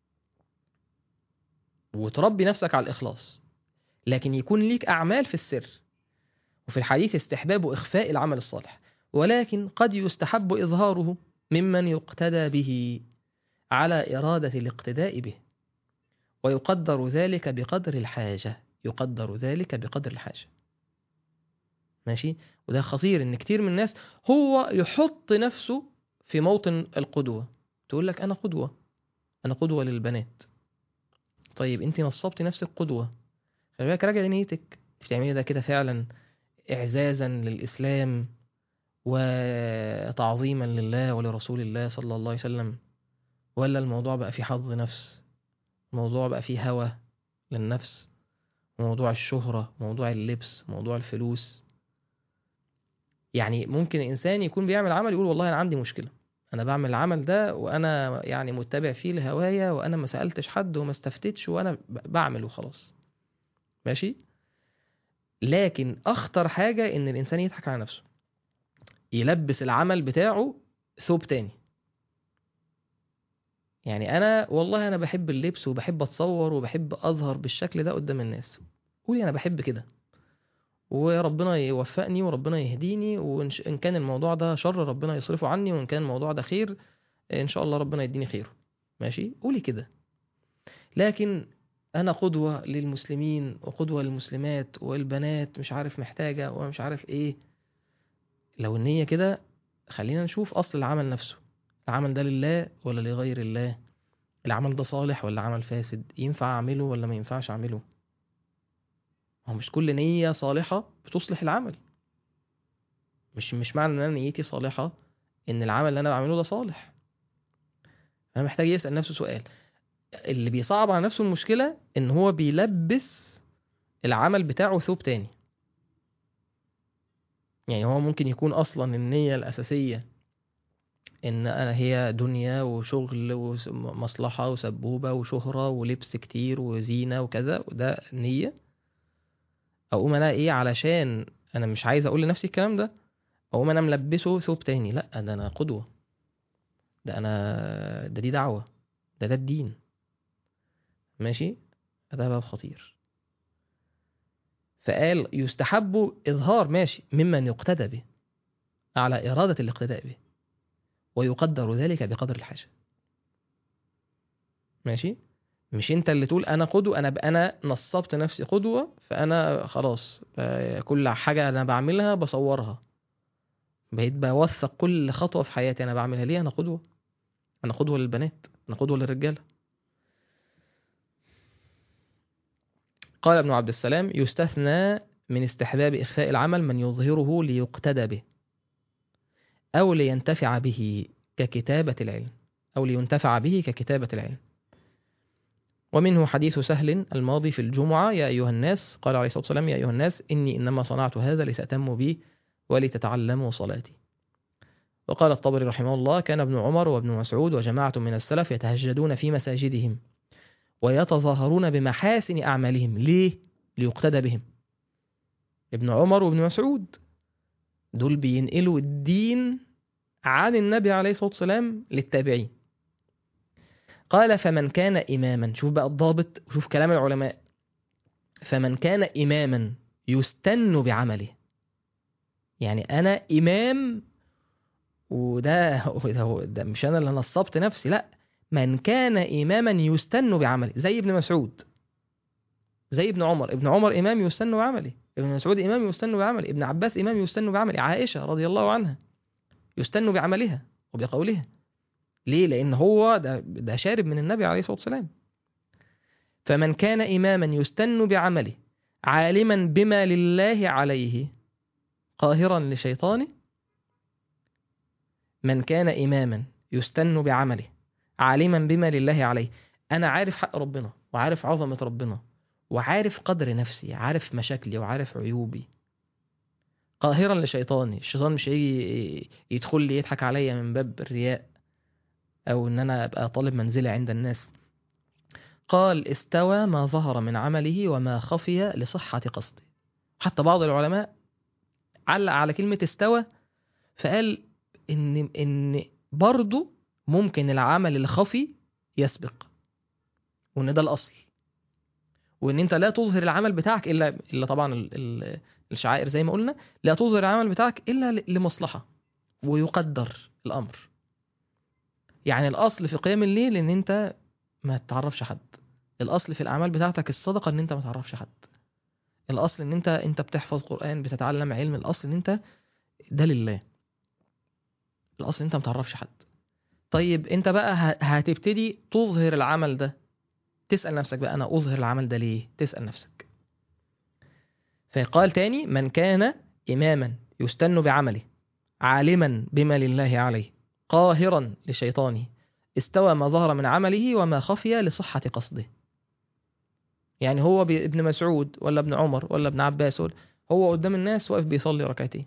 وتربي نفسك على الاخلاص لكن يكون ليك اعمال في السر وفي الحديث استحباب إخفاء العمل الصالح ولكن قد يستحب إظهاره ممن يقتدى به على إرادة الاقتداء به ويقدر ذلك بقدر الحاجة يقدر ذلك بقدر الحاجة ماشي وده خطير ان كتير من الناس هو يحط نفسه في موطن القدوة تقول لك انا قدوة انا قدوة للبنات طيب انت نصبتي نفسك قدوة خلي بالك راجع نيتك بتعملي ده كده فعلا إعزازا للإسلام وتعظيما لله ولرسول الله صلى الله عليه وسلم ولا الموضوع بقى فيه حظ نفس الموضوع بقى فيه هوى للنفس موضوع الشهرة موضوع اللبس موضوع الفلوس يعني ممكن الإنسان يكون بيعمل عمل يقول والله أنا عندي مشكلة أنا بعمل العمل ده وأنا يعني متبع فيه لهوايا وأنا ما سألتش حد وما استفتتش وأنا بعمل وخلاص ماشي لكن اخطر حاجة ان الانسان يضحك على نفسه يلبس العمل بتاعه ثوب تاني يعني انا والله انا بحب اللبس وبحب اتصور وبحب اظهر بالشكل ده قدام الناس قولي انا بحب كده وربنا يوفقني وربنا يهديني وان كان الموضوع ده شر ربنا يصرفه عني وان كان الموضوع ده خير ان شاء الله ربنا يديني خيره ماشي قولي كده لكن أنا قدوة للمسلمين وقدوة للمسلمات والبنات مش عارف محتاجة ومش عارف إيه لو النية كده خلينا نشوف أصل العمل نفسه العمل ده لله ولا لغير الله العمل ده صالح ولا عمل فاسد ينفع أعمله ولا ما ينفعش أعمله هو مش كل نية صالحة بتصلح العمل مش مش معنى ان انا نيتي صالحة ان العمل اللي انا بعمله ده صالح انا محتاج يسأل نفسه سؤال اللي بيصعب على نفسه المشكلة ان هو بيلبس العمل بتاعه ثوب تاني يعني هو ممكن يكون اصلا النية الاساسية ان انا هي دنيا وشغل ومصلحة وسبوبة وشهرة ولبس كتير وزينة وكذا وده نية اقوم انا ايه علشان انا مش عايز اقول لنفسي الكلام ده اقوم انا ملبسه ثوب تاني لا ده انا قدوة ده انا ده دي دعوة ده ده الدين ماشي ده باب خطير فقال يستحب إظهار ماشي ممن يقتدى به على إرادة الاقتداء به ويقدر ذلك بقدر الحاجة ماشي مش انت اللي تقول انا قدوة انا انا نصبت نفسي قدوة فانا خلاص آه، كل حاجة انا بعملها بصورها بقيت بوثق كل خطوة في حياتي انا بعملها ليه انا قدوة انا قدوة للبنات انا قدوة للرجالة قال ابن عبد السلام يستثنى من استحباب إخفاء العمل من يظهره ليقتدى به أو لينتفع به ككتابة العلم أو لينتفع به ككتابة العلم ومنه حديث سهل الماضي في الجمعة يا أيها الناس قال عليه الصلاة والسلام يا أيها الناس إني إنما صنعت هذا لتأتموا بي ولتتعلموا صلاتي وقال الطبري رحمه الله كان ابن عمر وابن مسعود وجماعة من السلف يتهجدون في مساجدهم ويتظاهرون بمحاسن أعمالهم ليه؟ ليقتدى بهم ابن عمر وابن مسعود دول بينقلوا الدين عن النبي عليه الصلاة والسلام للتابعين قال فمن كان إماما شوف بقى الضابط وشوف كلام العلماء فمن كان إماما يستن بعمله يعني أنا إمام وده ده, ده مش أنا اللي نصبت نفسي لأ من كان إماما يستن بعمله زي ابن مسعود زي ابن عمر ابن عمر إمام يستن بعمله ابن مسعود إمام يستن بعمله ابن عباس إمام يستن بعمله عائشة رضي الله عنها يستن بعملها وبقولها ليه لأن هو ده, ده شارب من النبي عليه الصلاة والسلام فمن كان إماما يستن بعمله عالما بما لله عليه قاهرا لشيطانه من كان إماما يستن بعمله عالما بما لله عليه انا عارف حق ربنا وعارف عظمه ربنا وعارف قدر نفسي عارف مشاكلي وعارف عيوبي قاهرا لشيطاني الشيطان مش هيجي يدخل لي يضحك عليا من باب الرياء او ان انا ابقى طالب منزلة عند الناس قال استوى ما ظهر من عمله وما خفي لصحة قصده حتى بعض العلماء علق على كلمة استوى فقال ان ان برضه ممكن العمل الخفي يسبق وان ده الاصل وان انت لا تظهر العمل بتاعك الا الا طبعا ال- ال- الشعائر زي ما قلنا لا تظهر العمل بتاعك الا ل- لمصلحه ويقدر الامر يعني الاصل في قيام الليل ان انت ما تعرفش حد الاصل في الاعمال بتاعتك الصدقه ان انت ما تعرفش حد الاصل ان انت انت بتحفظ قران بتتعلم علم الاصل ان انت ده لله الاصل ان انت ما تعرفش حد طيب انت بقى ه- هتبتدي تظهر العمل ده تسأل نفسك بقى انا اظهر العمل ده ليه تسأل نفسك فقال تاني من كان اماما يستن بعمله عالما بما لله عليه قاهرا لشيطانه استوى ما ظهر من عمله وما خفي لصحة قصده يعني هو بي- ابن مسعود ولا ابن عمر ولا ابن عباس ولا- هو قدام الناس واقف بيصلي ركعتين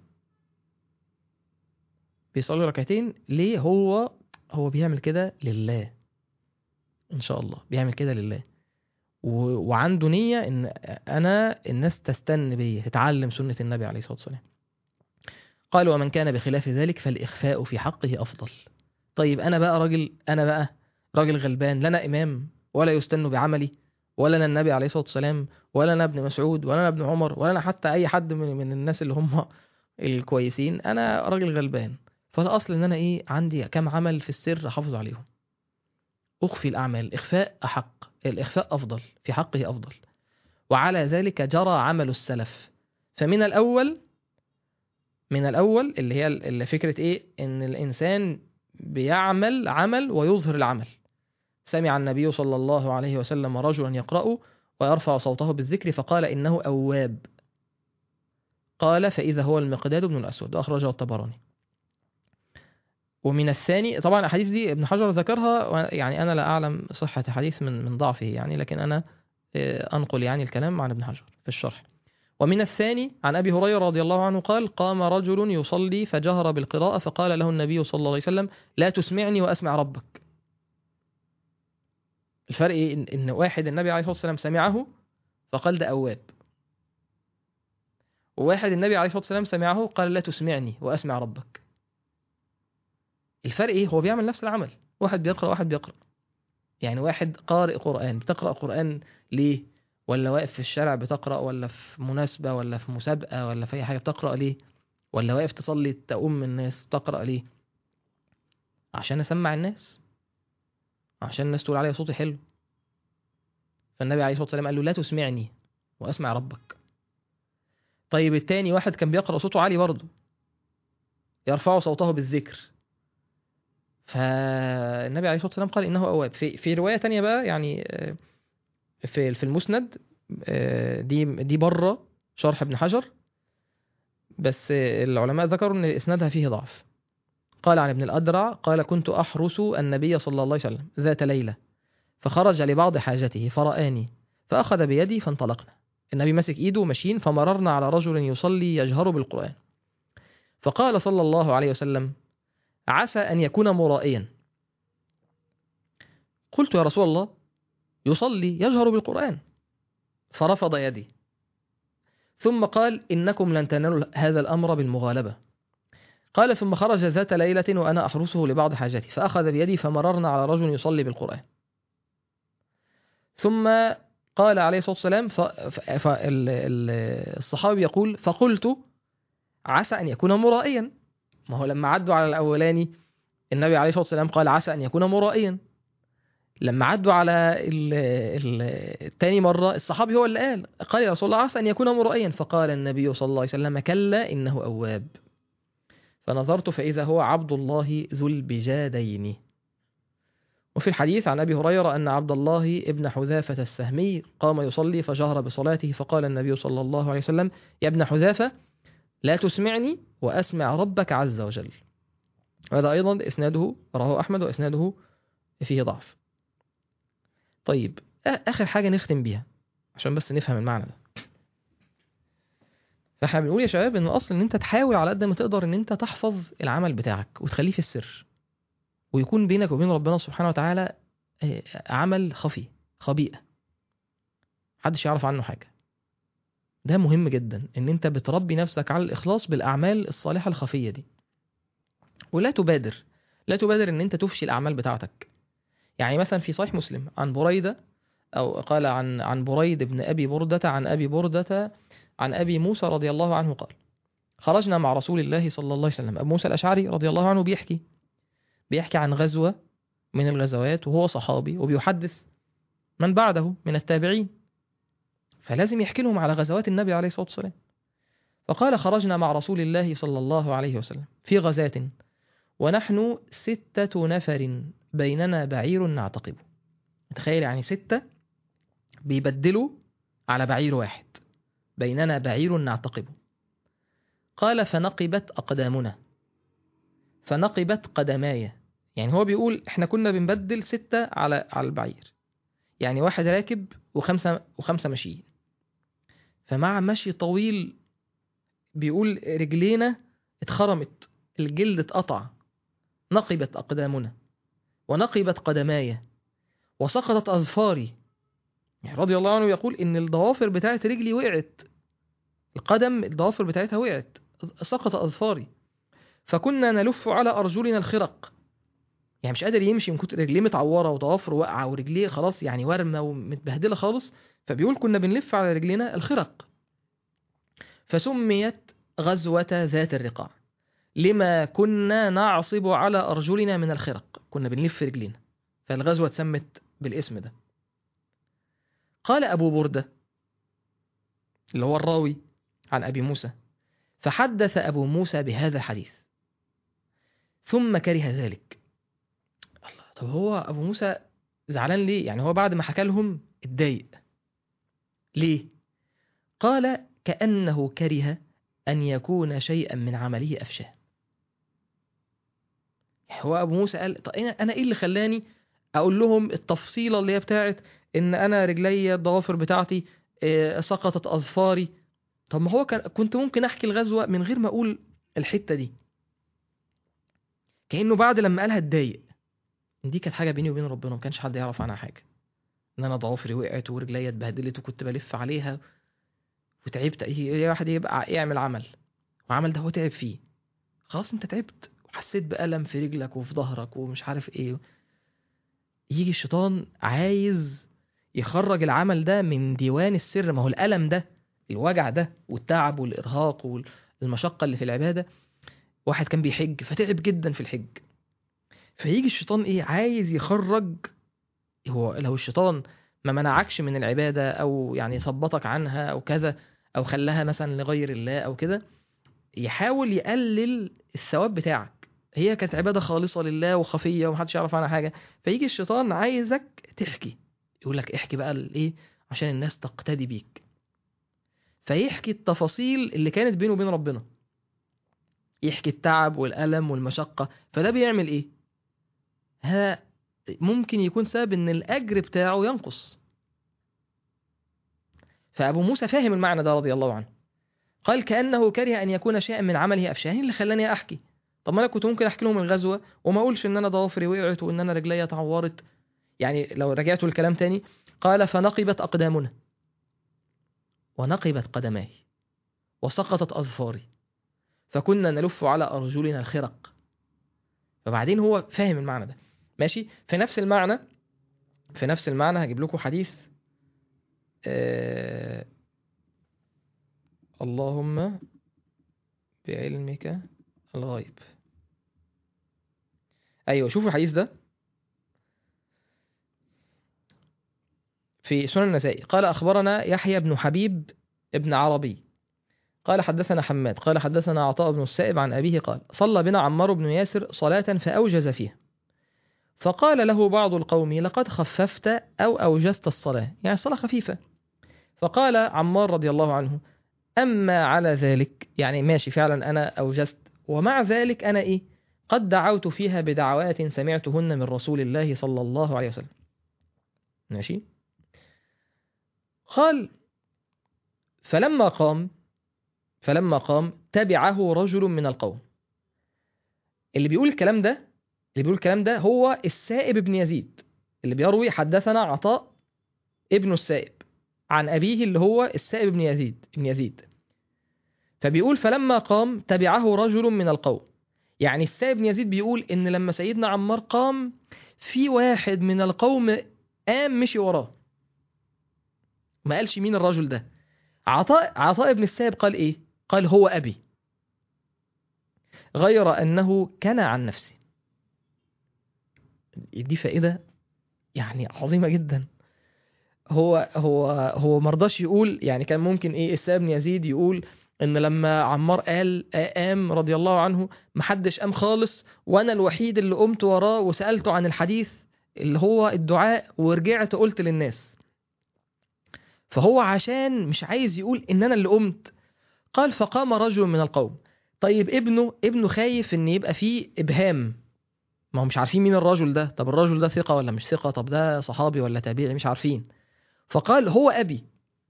بيصلي ركعتين ليه هو هو بيعمل كده لله ان شاء الله بيعمل كده لله و... وعنده نية ان انا الناس تستن بي تتعلم سنة النبي عليه الصلاة والسلام قال ومن كان بخلاف ذلك فالإخفاء في حقه أفضل طيب أنا بقى راجل أنا بقى راجل غلبان لا أنا إمام ولا يستن بعملي ولا أنا النبي عليه الصلاة والسلام ولا أنا ابن مسعود ولا أنا ابن عمر ولا أنا حتى أي حد من, من الناس اللي هم الكويسين أنا راجل غلبان فالأصل إن أنا إيه عندي كام عمل في السر أحافظ عليهم أخفي الأعمال الإخفاء أحق الإخفاء أفضل في حقه أفضل وعلى ذلك جرى عمل السلف فمن الأول من الأول اللي هي اللي فكرة إيه إن الإنسان بيعمل عمل ويظهر العمل سمع النبي صلى الله عليه وسلم رجلا يقرأ ويرفع صوته بالذكر فقال إنه أواب قال فإذا هو المقداد بن الأسود وأخرجه الطبراني ومن الثاني طبعا الأحاديث دي ابن حجر ذكرها يعني أنا لا أعلم صحة حديث من من ضعفه يعني لكن أنا آه، أنقل يعني الكلام عن ابن حجر في الشرح ومن الثاني عن أبي هريرة رضي الله عنه قال قام رجل يصلي فجهر بالقراءة فقال له النبي صلى الله عليه وسلم لا تسمعني وأسمع ربك الفرق إيه؟ إن, إن واحد النبي عليه الصلاة والسلام سمعه فقال ده أواب وواحد النبي عليه الصلاة والسلام سمعه قال لا تسمعني وأسمع ربك الفرق إيه هو بيعمل نفس العمل واحد بيقرأ واحد بيقرأ يعني واحد قارئ قرآن بتقرأ قرآن ليه ولا واقف في الشارع بتقرأ ولا في مناسبة ولا في مسابقة ولا في أي حاجة بتقرأ ليه ولا واقف تصلي تقوم الناس تقرأ ليه عشان أسمع الناس عشان الناس تقول عليا صوتي حلو فالنبي عليه الصلاة والسلام قال له لا تسمعني وأسمع ربك طيب التاني واحد كان بيقرأ صوته عالي برضه يرفع صوته بالذكر فالنبي عليه الصلاة والسلام قال إنه أواب في, في رواية تانية بقى يعني آه، في في المسند آه، دي دي بره شرح ابن حجر بس آه، العلماء ذكروا ان اسنادها فيه ضعف قال عن ابن الأدرع قال كنت أحرس النبي صلى الله عليه وسلم ذات ليلة فخرج لبعض حاجته فرآني فأخذ بيدي فانطلقنا النبي ماسك إيده وماشيين فمررنا على رجل يصلي يجهر بالقرآن فقال صلى الله عليه وسلم عسى أن يكون مرائيا قلت يا رسول الله يصلي يجهر بالقرآن فرفض يدي ثم قال إنكم لن تنالوا هذا الأمر بالمغالبة قال ثم خرج ذات ليلة وأنا أحرسه لبعض حاجتي فأخذ بيدي فمررنا على رجل يصلي بالقرآن ثم قال عليه الصلاة والسلام فالصحابي يقول فقلت عسى أن يكون مرائيا ما هو لما عدوا على الأولاني النبي عليه الصلاة والسلام قال عسى أن يكون مرائيا لما عدوا على ال- ال- التاني مرة الصحابي هو اللي قال قال يا رسول الله عسى أن يكون مرائيا فقال النبي صلى الله عليه وسلم كلا إنه أواب فنظرت فإذا هو عبد الله ذو البجادين وفي الحديث عن أبي هريرة أن عبد الله ابن حذافة السهمي قام يصلي فجهر بصلاته فقال النبي صلى الله عليه وسلم يا ابن حذافة لا تسمعني وأسمع ربك عز وجل هذا أيضا إسناده رواه أحمد وإسناده فيه ضعف طيب آ- آخر حاجة نختم بيها عشان بس نفهم المعنى ده فاحنا بنقول يا شباب ان الاصل ان انت تحاول على قد ما تقدر ان انت تحفظ العمل بتاعك وتخليه في السر ويكون بينك وبين ربنا سبحانه وتعالى آه، عمل خفي خبيئة محدش يعرف عنه حاجة ده مهم جدا ان انت بتربي نفسك على الاخلاص بالاعمال الصالحة الخفية دي ولا تبادر لا تبادر ان انت تفشي الاعمال بتاعتك يعني مثلا في صحيح مسلم عن بريدة او قال عن عن بريد بن ابي بردة عن ابي بردة عن ابي موسى رضي الله عنه قال خرجنا مع رسول الله صلى الله عليه وسلم ابو موسى الاشعري رضي الله عنه بيحكي بيحكي عن غزوة من الغزوات وهو صحابي وبيحدث من بعده من التابعين فلازم يحكي لهم على غزوات النبي عليه الصلاة والسلام فقال خرجنا مع رسول الله صلى الله عليه وسلم في غزاة ونحن ستة نفر بيننا بعير نعتقبه تخيل يعني ستة بيبدلوا على بعير واحد بيننا بعير نعتقبه قال فنقبت أقدامنا فنقبت قدماي يعني هو بيقول احنا كنا بنبدل ستة على على البعير يعني واحد راكب وخمسة وخمسة ماشيين فمع مشي طويل بيقول رجلينا اتخرمت الجلد اتقطع نقبت أقدامنا ونقبت قدماي وسقطت أظفاري يعني رضي الله عنه يقول إن الضوافر بتاعت رجلي وقعت القدم الضوافر بتاعتها وقعت سقط أظفاري فكنا نلف على أرجلنا الخرق يعني مش قادر يمشي من كتر رجليه متعوره وضوافره واقعه ورجليه خلاص يعني ورمه ومتبهدله خالص فبيقول كنا بنلف على رجلنا الخرق فسميت غزوة ذات الرقاع لما كنا نعصب على أرجلنا من الخرق كنا بنلف رجلينا فالغزوة اتسمت بالاسم ده قال أبو بردة اللي هو الراوي عن أبي موسى فحدث أبو موسى بهذا الحديث ثم كره ذلك الله طب هو أبو موسى زعلان ليه يعني هو بعد ما حكى لهم اتضايق ليه قال كأنه كره أن يكون شيئا من عمله أفشاه يعني هو أبو موسى قال طب أنا أنا إيه اللي خلاني اقول لهم التفصيله اللي هي بتاعت ان انا رجلي الضوافر بتاعتي آه، سقطت اظفاري طب ما هو كان كنت ممكن احكي الغزوه من غير ما اقول الحته دي كانه بعد لما قالها اتضايق دي كانت حاجه بيني وبين ربنا ما كانش حد يعرف عنها حاجه ان انا ضوافري وقعت ورجليا اتبهدلت وكنت بلف عليها وتعبت اي واحد يبقى يعمل عمل وعمل ده هو تعب فيه خلاص انت تعبت وحسيت بألم في رجلك وفي ظهرك ومش عارف ايه يجي الشيطان عايز يخرج العمل ده من ديوان السر ما هو الألم ده الوجع ده والتعب والإرهاق والمشقة اللي في العبادة واحد كان بيحج فتعب جدا في الحج فيجي الشيطان ايه عايز يخرج هو لو الشيطان ما منعكش من العبادة أو يعني ثبطك عنها أو كذا أو خلاها مثلا لغير الله أو كده يحاول يقلل الثواب بتاعك هي كانت عبادة خالصة لله وخفية ومحدش يعرف عنها حاجة فيجي الشيطان عايزك تحكي يقول لك احكي بقى الايه عشان الناس تقتدي بيك فيحكي التفاصيل اللي كانت بينه وبين ربنا يحكي التعب والألم والمشقة فده بيعمل ايه ها ممكن يكون سبب ان الاجر بتاعه ينقص فابو موسى فاهم المعنى ده رضي الله عنه قال كانه كره ان يكون شيئا من عمله افشاه اللي خلاني احكي طب ما انا كنت ممكن احكي لهم الغزوه وما اقولش ان انا ضوافري وقعت وان انا رجلي اتعورت يعني لو رجعت الكلام تاني قال فنقبت اقدامنا ونقبت قدماي وسقطت اظفاري فكنا نلف على ارجلنا الخرق فبعدين هو فاهم المعنى ده ماشي في نفس المعنى في نفس المعنى هجيب لكم حديث آه اللهم بعلمك الغيب ايوه شوفوا الحديث ده في سنن النسائي قال اخبرنا يحيى بن حبيب ابن عربي قال حدثنا حماد قال حدثنا عطاء بن السائب عن أبيه قال صلى بنا عمار بن ياسر صلاة فأوجز فيها فقال له بعض القوم لقد خففت أو أوجزت الصلاة يعني صلاة خفيفة فقال عمار رضي الله عنه أما على ذلك يعني ماشي فعلا أنا أوجزت ومع ذلك أنا إيه قد دعوت فيها بدعوات سمعتهن من رسول الله صلى الله عليه وسلم ماشي قال فلما قام فلما قام تبعه رجل من القوم اللي بيقول الكلام ده اللي بيقول الكلام ده هو السائب بن يزيد اللي بيروي حدثنا عطاء ابن السائب عن أبيه اللي هو السائب بن يزيد بن يزيد فبيقول فلما قام تبعه رجل من القوم يعني السائب بن يزيد بيقول إن لما سيدنا عمار قام في واحد من القوم قام مشي وراه ما قالش مين الرجل ده عطاء عطاء ابن السائب قال ايه قال هو ابي غير انه كان عن نفسه دي فائده يعني عظيمه جدا هو هو هو مرضاش يقول يعني كان ممكن ايه السائب بن يزيد يقول ان لما عمار قال قام رضي الله عنه محدش قام خالص وانا الوحيد اللي قمت وراه وسالته عن الحديث اللي هو الدعاء ورجعت قلت للناس فهو عشان مش عايز يقول ان انا اللي قمت قال فقام رجل من القوم طيب ابنه ابنه خايف ان يبقى فيه ابهام ما هم مش عارفين مين الرجل ده طب الرجل ده ثقة ولا مش ثقة طب ده صحابي ولا تابعي مش عارفين فقال هو ابي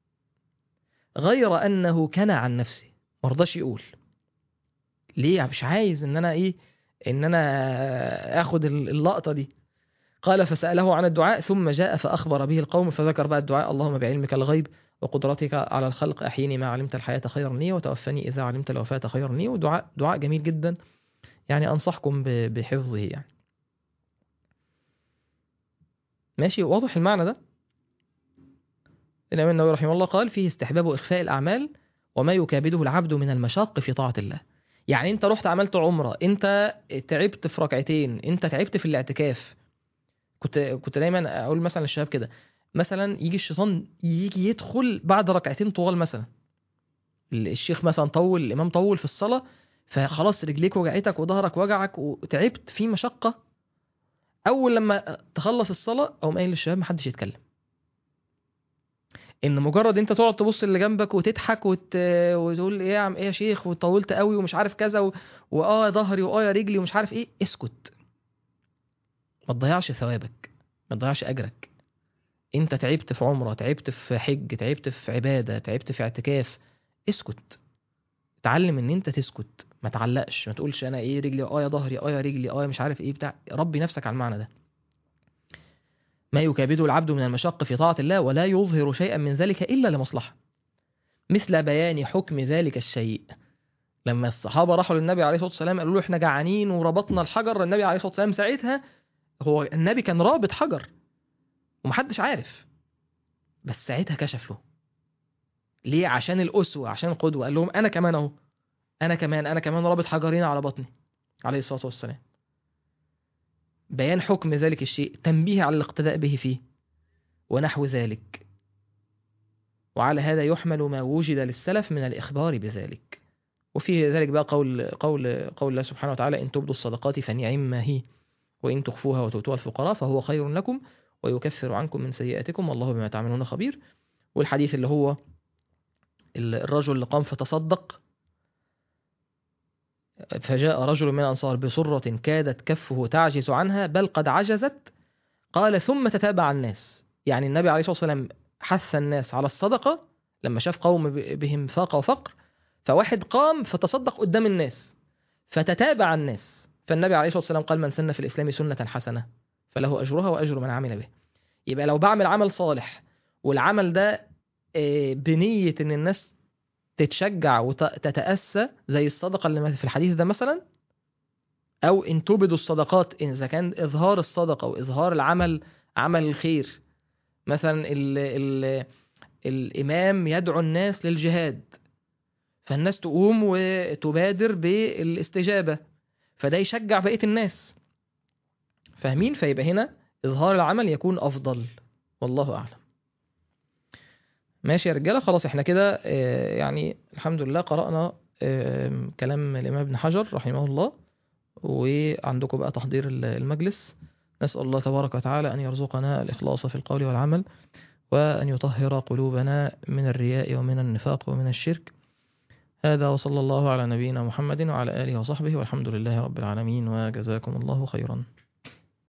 غير انه كان عن نفسه مرضاش يقول ليه مش عايز ان انا ايه ان انا اخد اللقطة دي قال فسأله عن الدعاء ثم جاء فأخبر به القوم فذكر بقى الدعاء اللهم بعلمك الغيب وقدرتك على الخلق أحيني ما علمت الحياة خيرا لي وتوفني إذا علمت الوفاة خيرا لي ودعاء دعاء جميل جدا يعني أنصحكم بحفظه يعني ماشي واضح المعنى ده الإمام النووي رحمه الله قال فيه استحباب إخفاء الأعمال وما يكابده العبد من المشاق في طاعة الله يعني انت رحت عملت عمرة انت تعبت في ركعتين انت تعبت في الاعتكاف كنت كنت دايما اقول مثلا للشباب كده مثلا يجي الشيطان يجي يدخل بعد ركعتين طوال مثلا الشيخ مثلا طول الامام طول في الصلاه فخلاص رجليك وجعتك وظهرك وجعك وتعبت في مشقه اول لما تخلص الصلاه او قايل للشباب محدش يتكلم ان مجرد انت تقعد تبص اللي جنبك وتضحك وت... وتقول ايه يا عم ايه يا شيخ وطولت قوي ومش عارف كذا و... واه ظهري واه يا رجلي ومش عارف ايه اسكت ما تضيعش ثوابك ما تضيعش اجرك انت تعبت في عمره تعبت في حج تعبت في عباده تعبت في اعتكاف اسكت اتعلم ان انت تسكت ما تعلقش ما تقولش انا ايه رجلي اه يا ظهري اه يا رجلي اه يا مش عارف ايه بتاع ربي نفسك على المعنى ده ما يكابده العبد من المشق في طاعة الله ولا يظهر شيئا من ذلك إلا لمصلحة مثل بيان حكم ذلك الشيء لما الصحابة راحوا للنبي عليه الصلاة والسلام قالوا له احنا جعانين وربطنا الحجر النبي عليه الصلاة والسلام ساعتها هو النبي كان رابط حجر ومحدش عارف بس ساعتها كشف له ليه عشان الأسوة عشان القدوة قال لهم أنا كمان أهو أنا كمان أنا كمان رابط حجرين على بطني عليه الصلاة والسلام بيان حكم ذلك الشيء تنبيه على الاقتداء به فيه ونحو ذلك وعلى هذا يحمل ما وجد للسلف من الإخبار بذلك وفي ذلك بقى قول قول قول الله سبحانه وتعالى إن تبدوا الصدقات فنعم ما هي وإن تخفوها وتؤتوها الفقراء فهو خير لكم ويكفر عنكم من سيئاتكم والله بما تعملون خبير والحديث اللي هو الرجل اللي قام فتصدق فجاء رجل من الأنصار بصرة كادت كفه تعجز عنها بل قد عجزت قال ثم تتابع الناس يعني النبي عليه الصلاة والسلام حث الناس على الصدقة لما شاف قوم بهم فاقة وفقر فواحد قام فتصدق قدام الناس فتتابع الناس فالنبي عليه الصلاة والسلام قال من سن في الإسلام سنة حسنة فله أجرها وأجر من عمل به يبقى لو بعمل عمل صالح والعمل ده بنية إن الناس تتشجع وتتأسى زي الصدقة اللي في الحديث ده مثلا أو إن تبدوا الصدقات إن إذا كان إظهار الصدقة وإظهار العمل عمل الخير مثلا ال ال الإمام يدعو الناس للجهاد فالناس تقوم وتبادر بالاستجابة فده يشجع بقية الناس فاهمين فيبقى هنا إظهار العمل يكون أفضل والله أعلم ماشي يا رجالة خلاص احنا كده يعني الحمد لله قرأنا كلام الإمام ابن حجر رحمه الله وعندكم بقى تحضير المجلس نسأل الله تبارك وتعالى أن يرزقنا الإخلاص في القول والعمل وأن يطهر قلوبنا من الرياء ومن النفاق ومن الشرك هذا وصلى الله على نبينا محمد وعلى آله وصحبه والحمد لله رب العالمين وجزاكم الله خيرا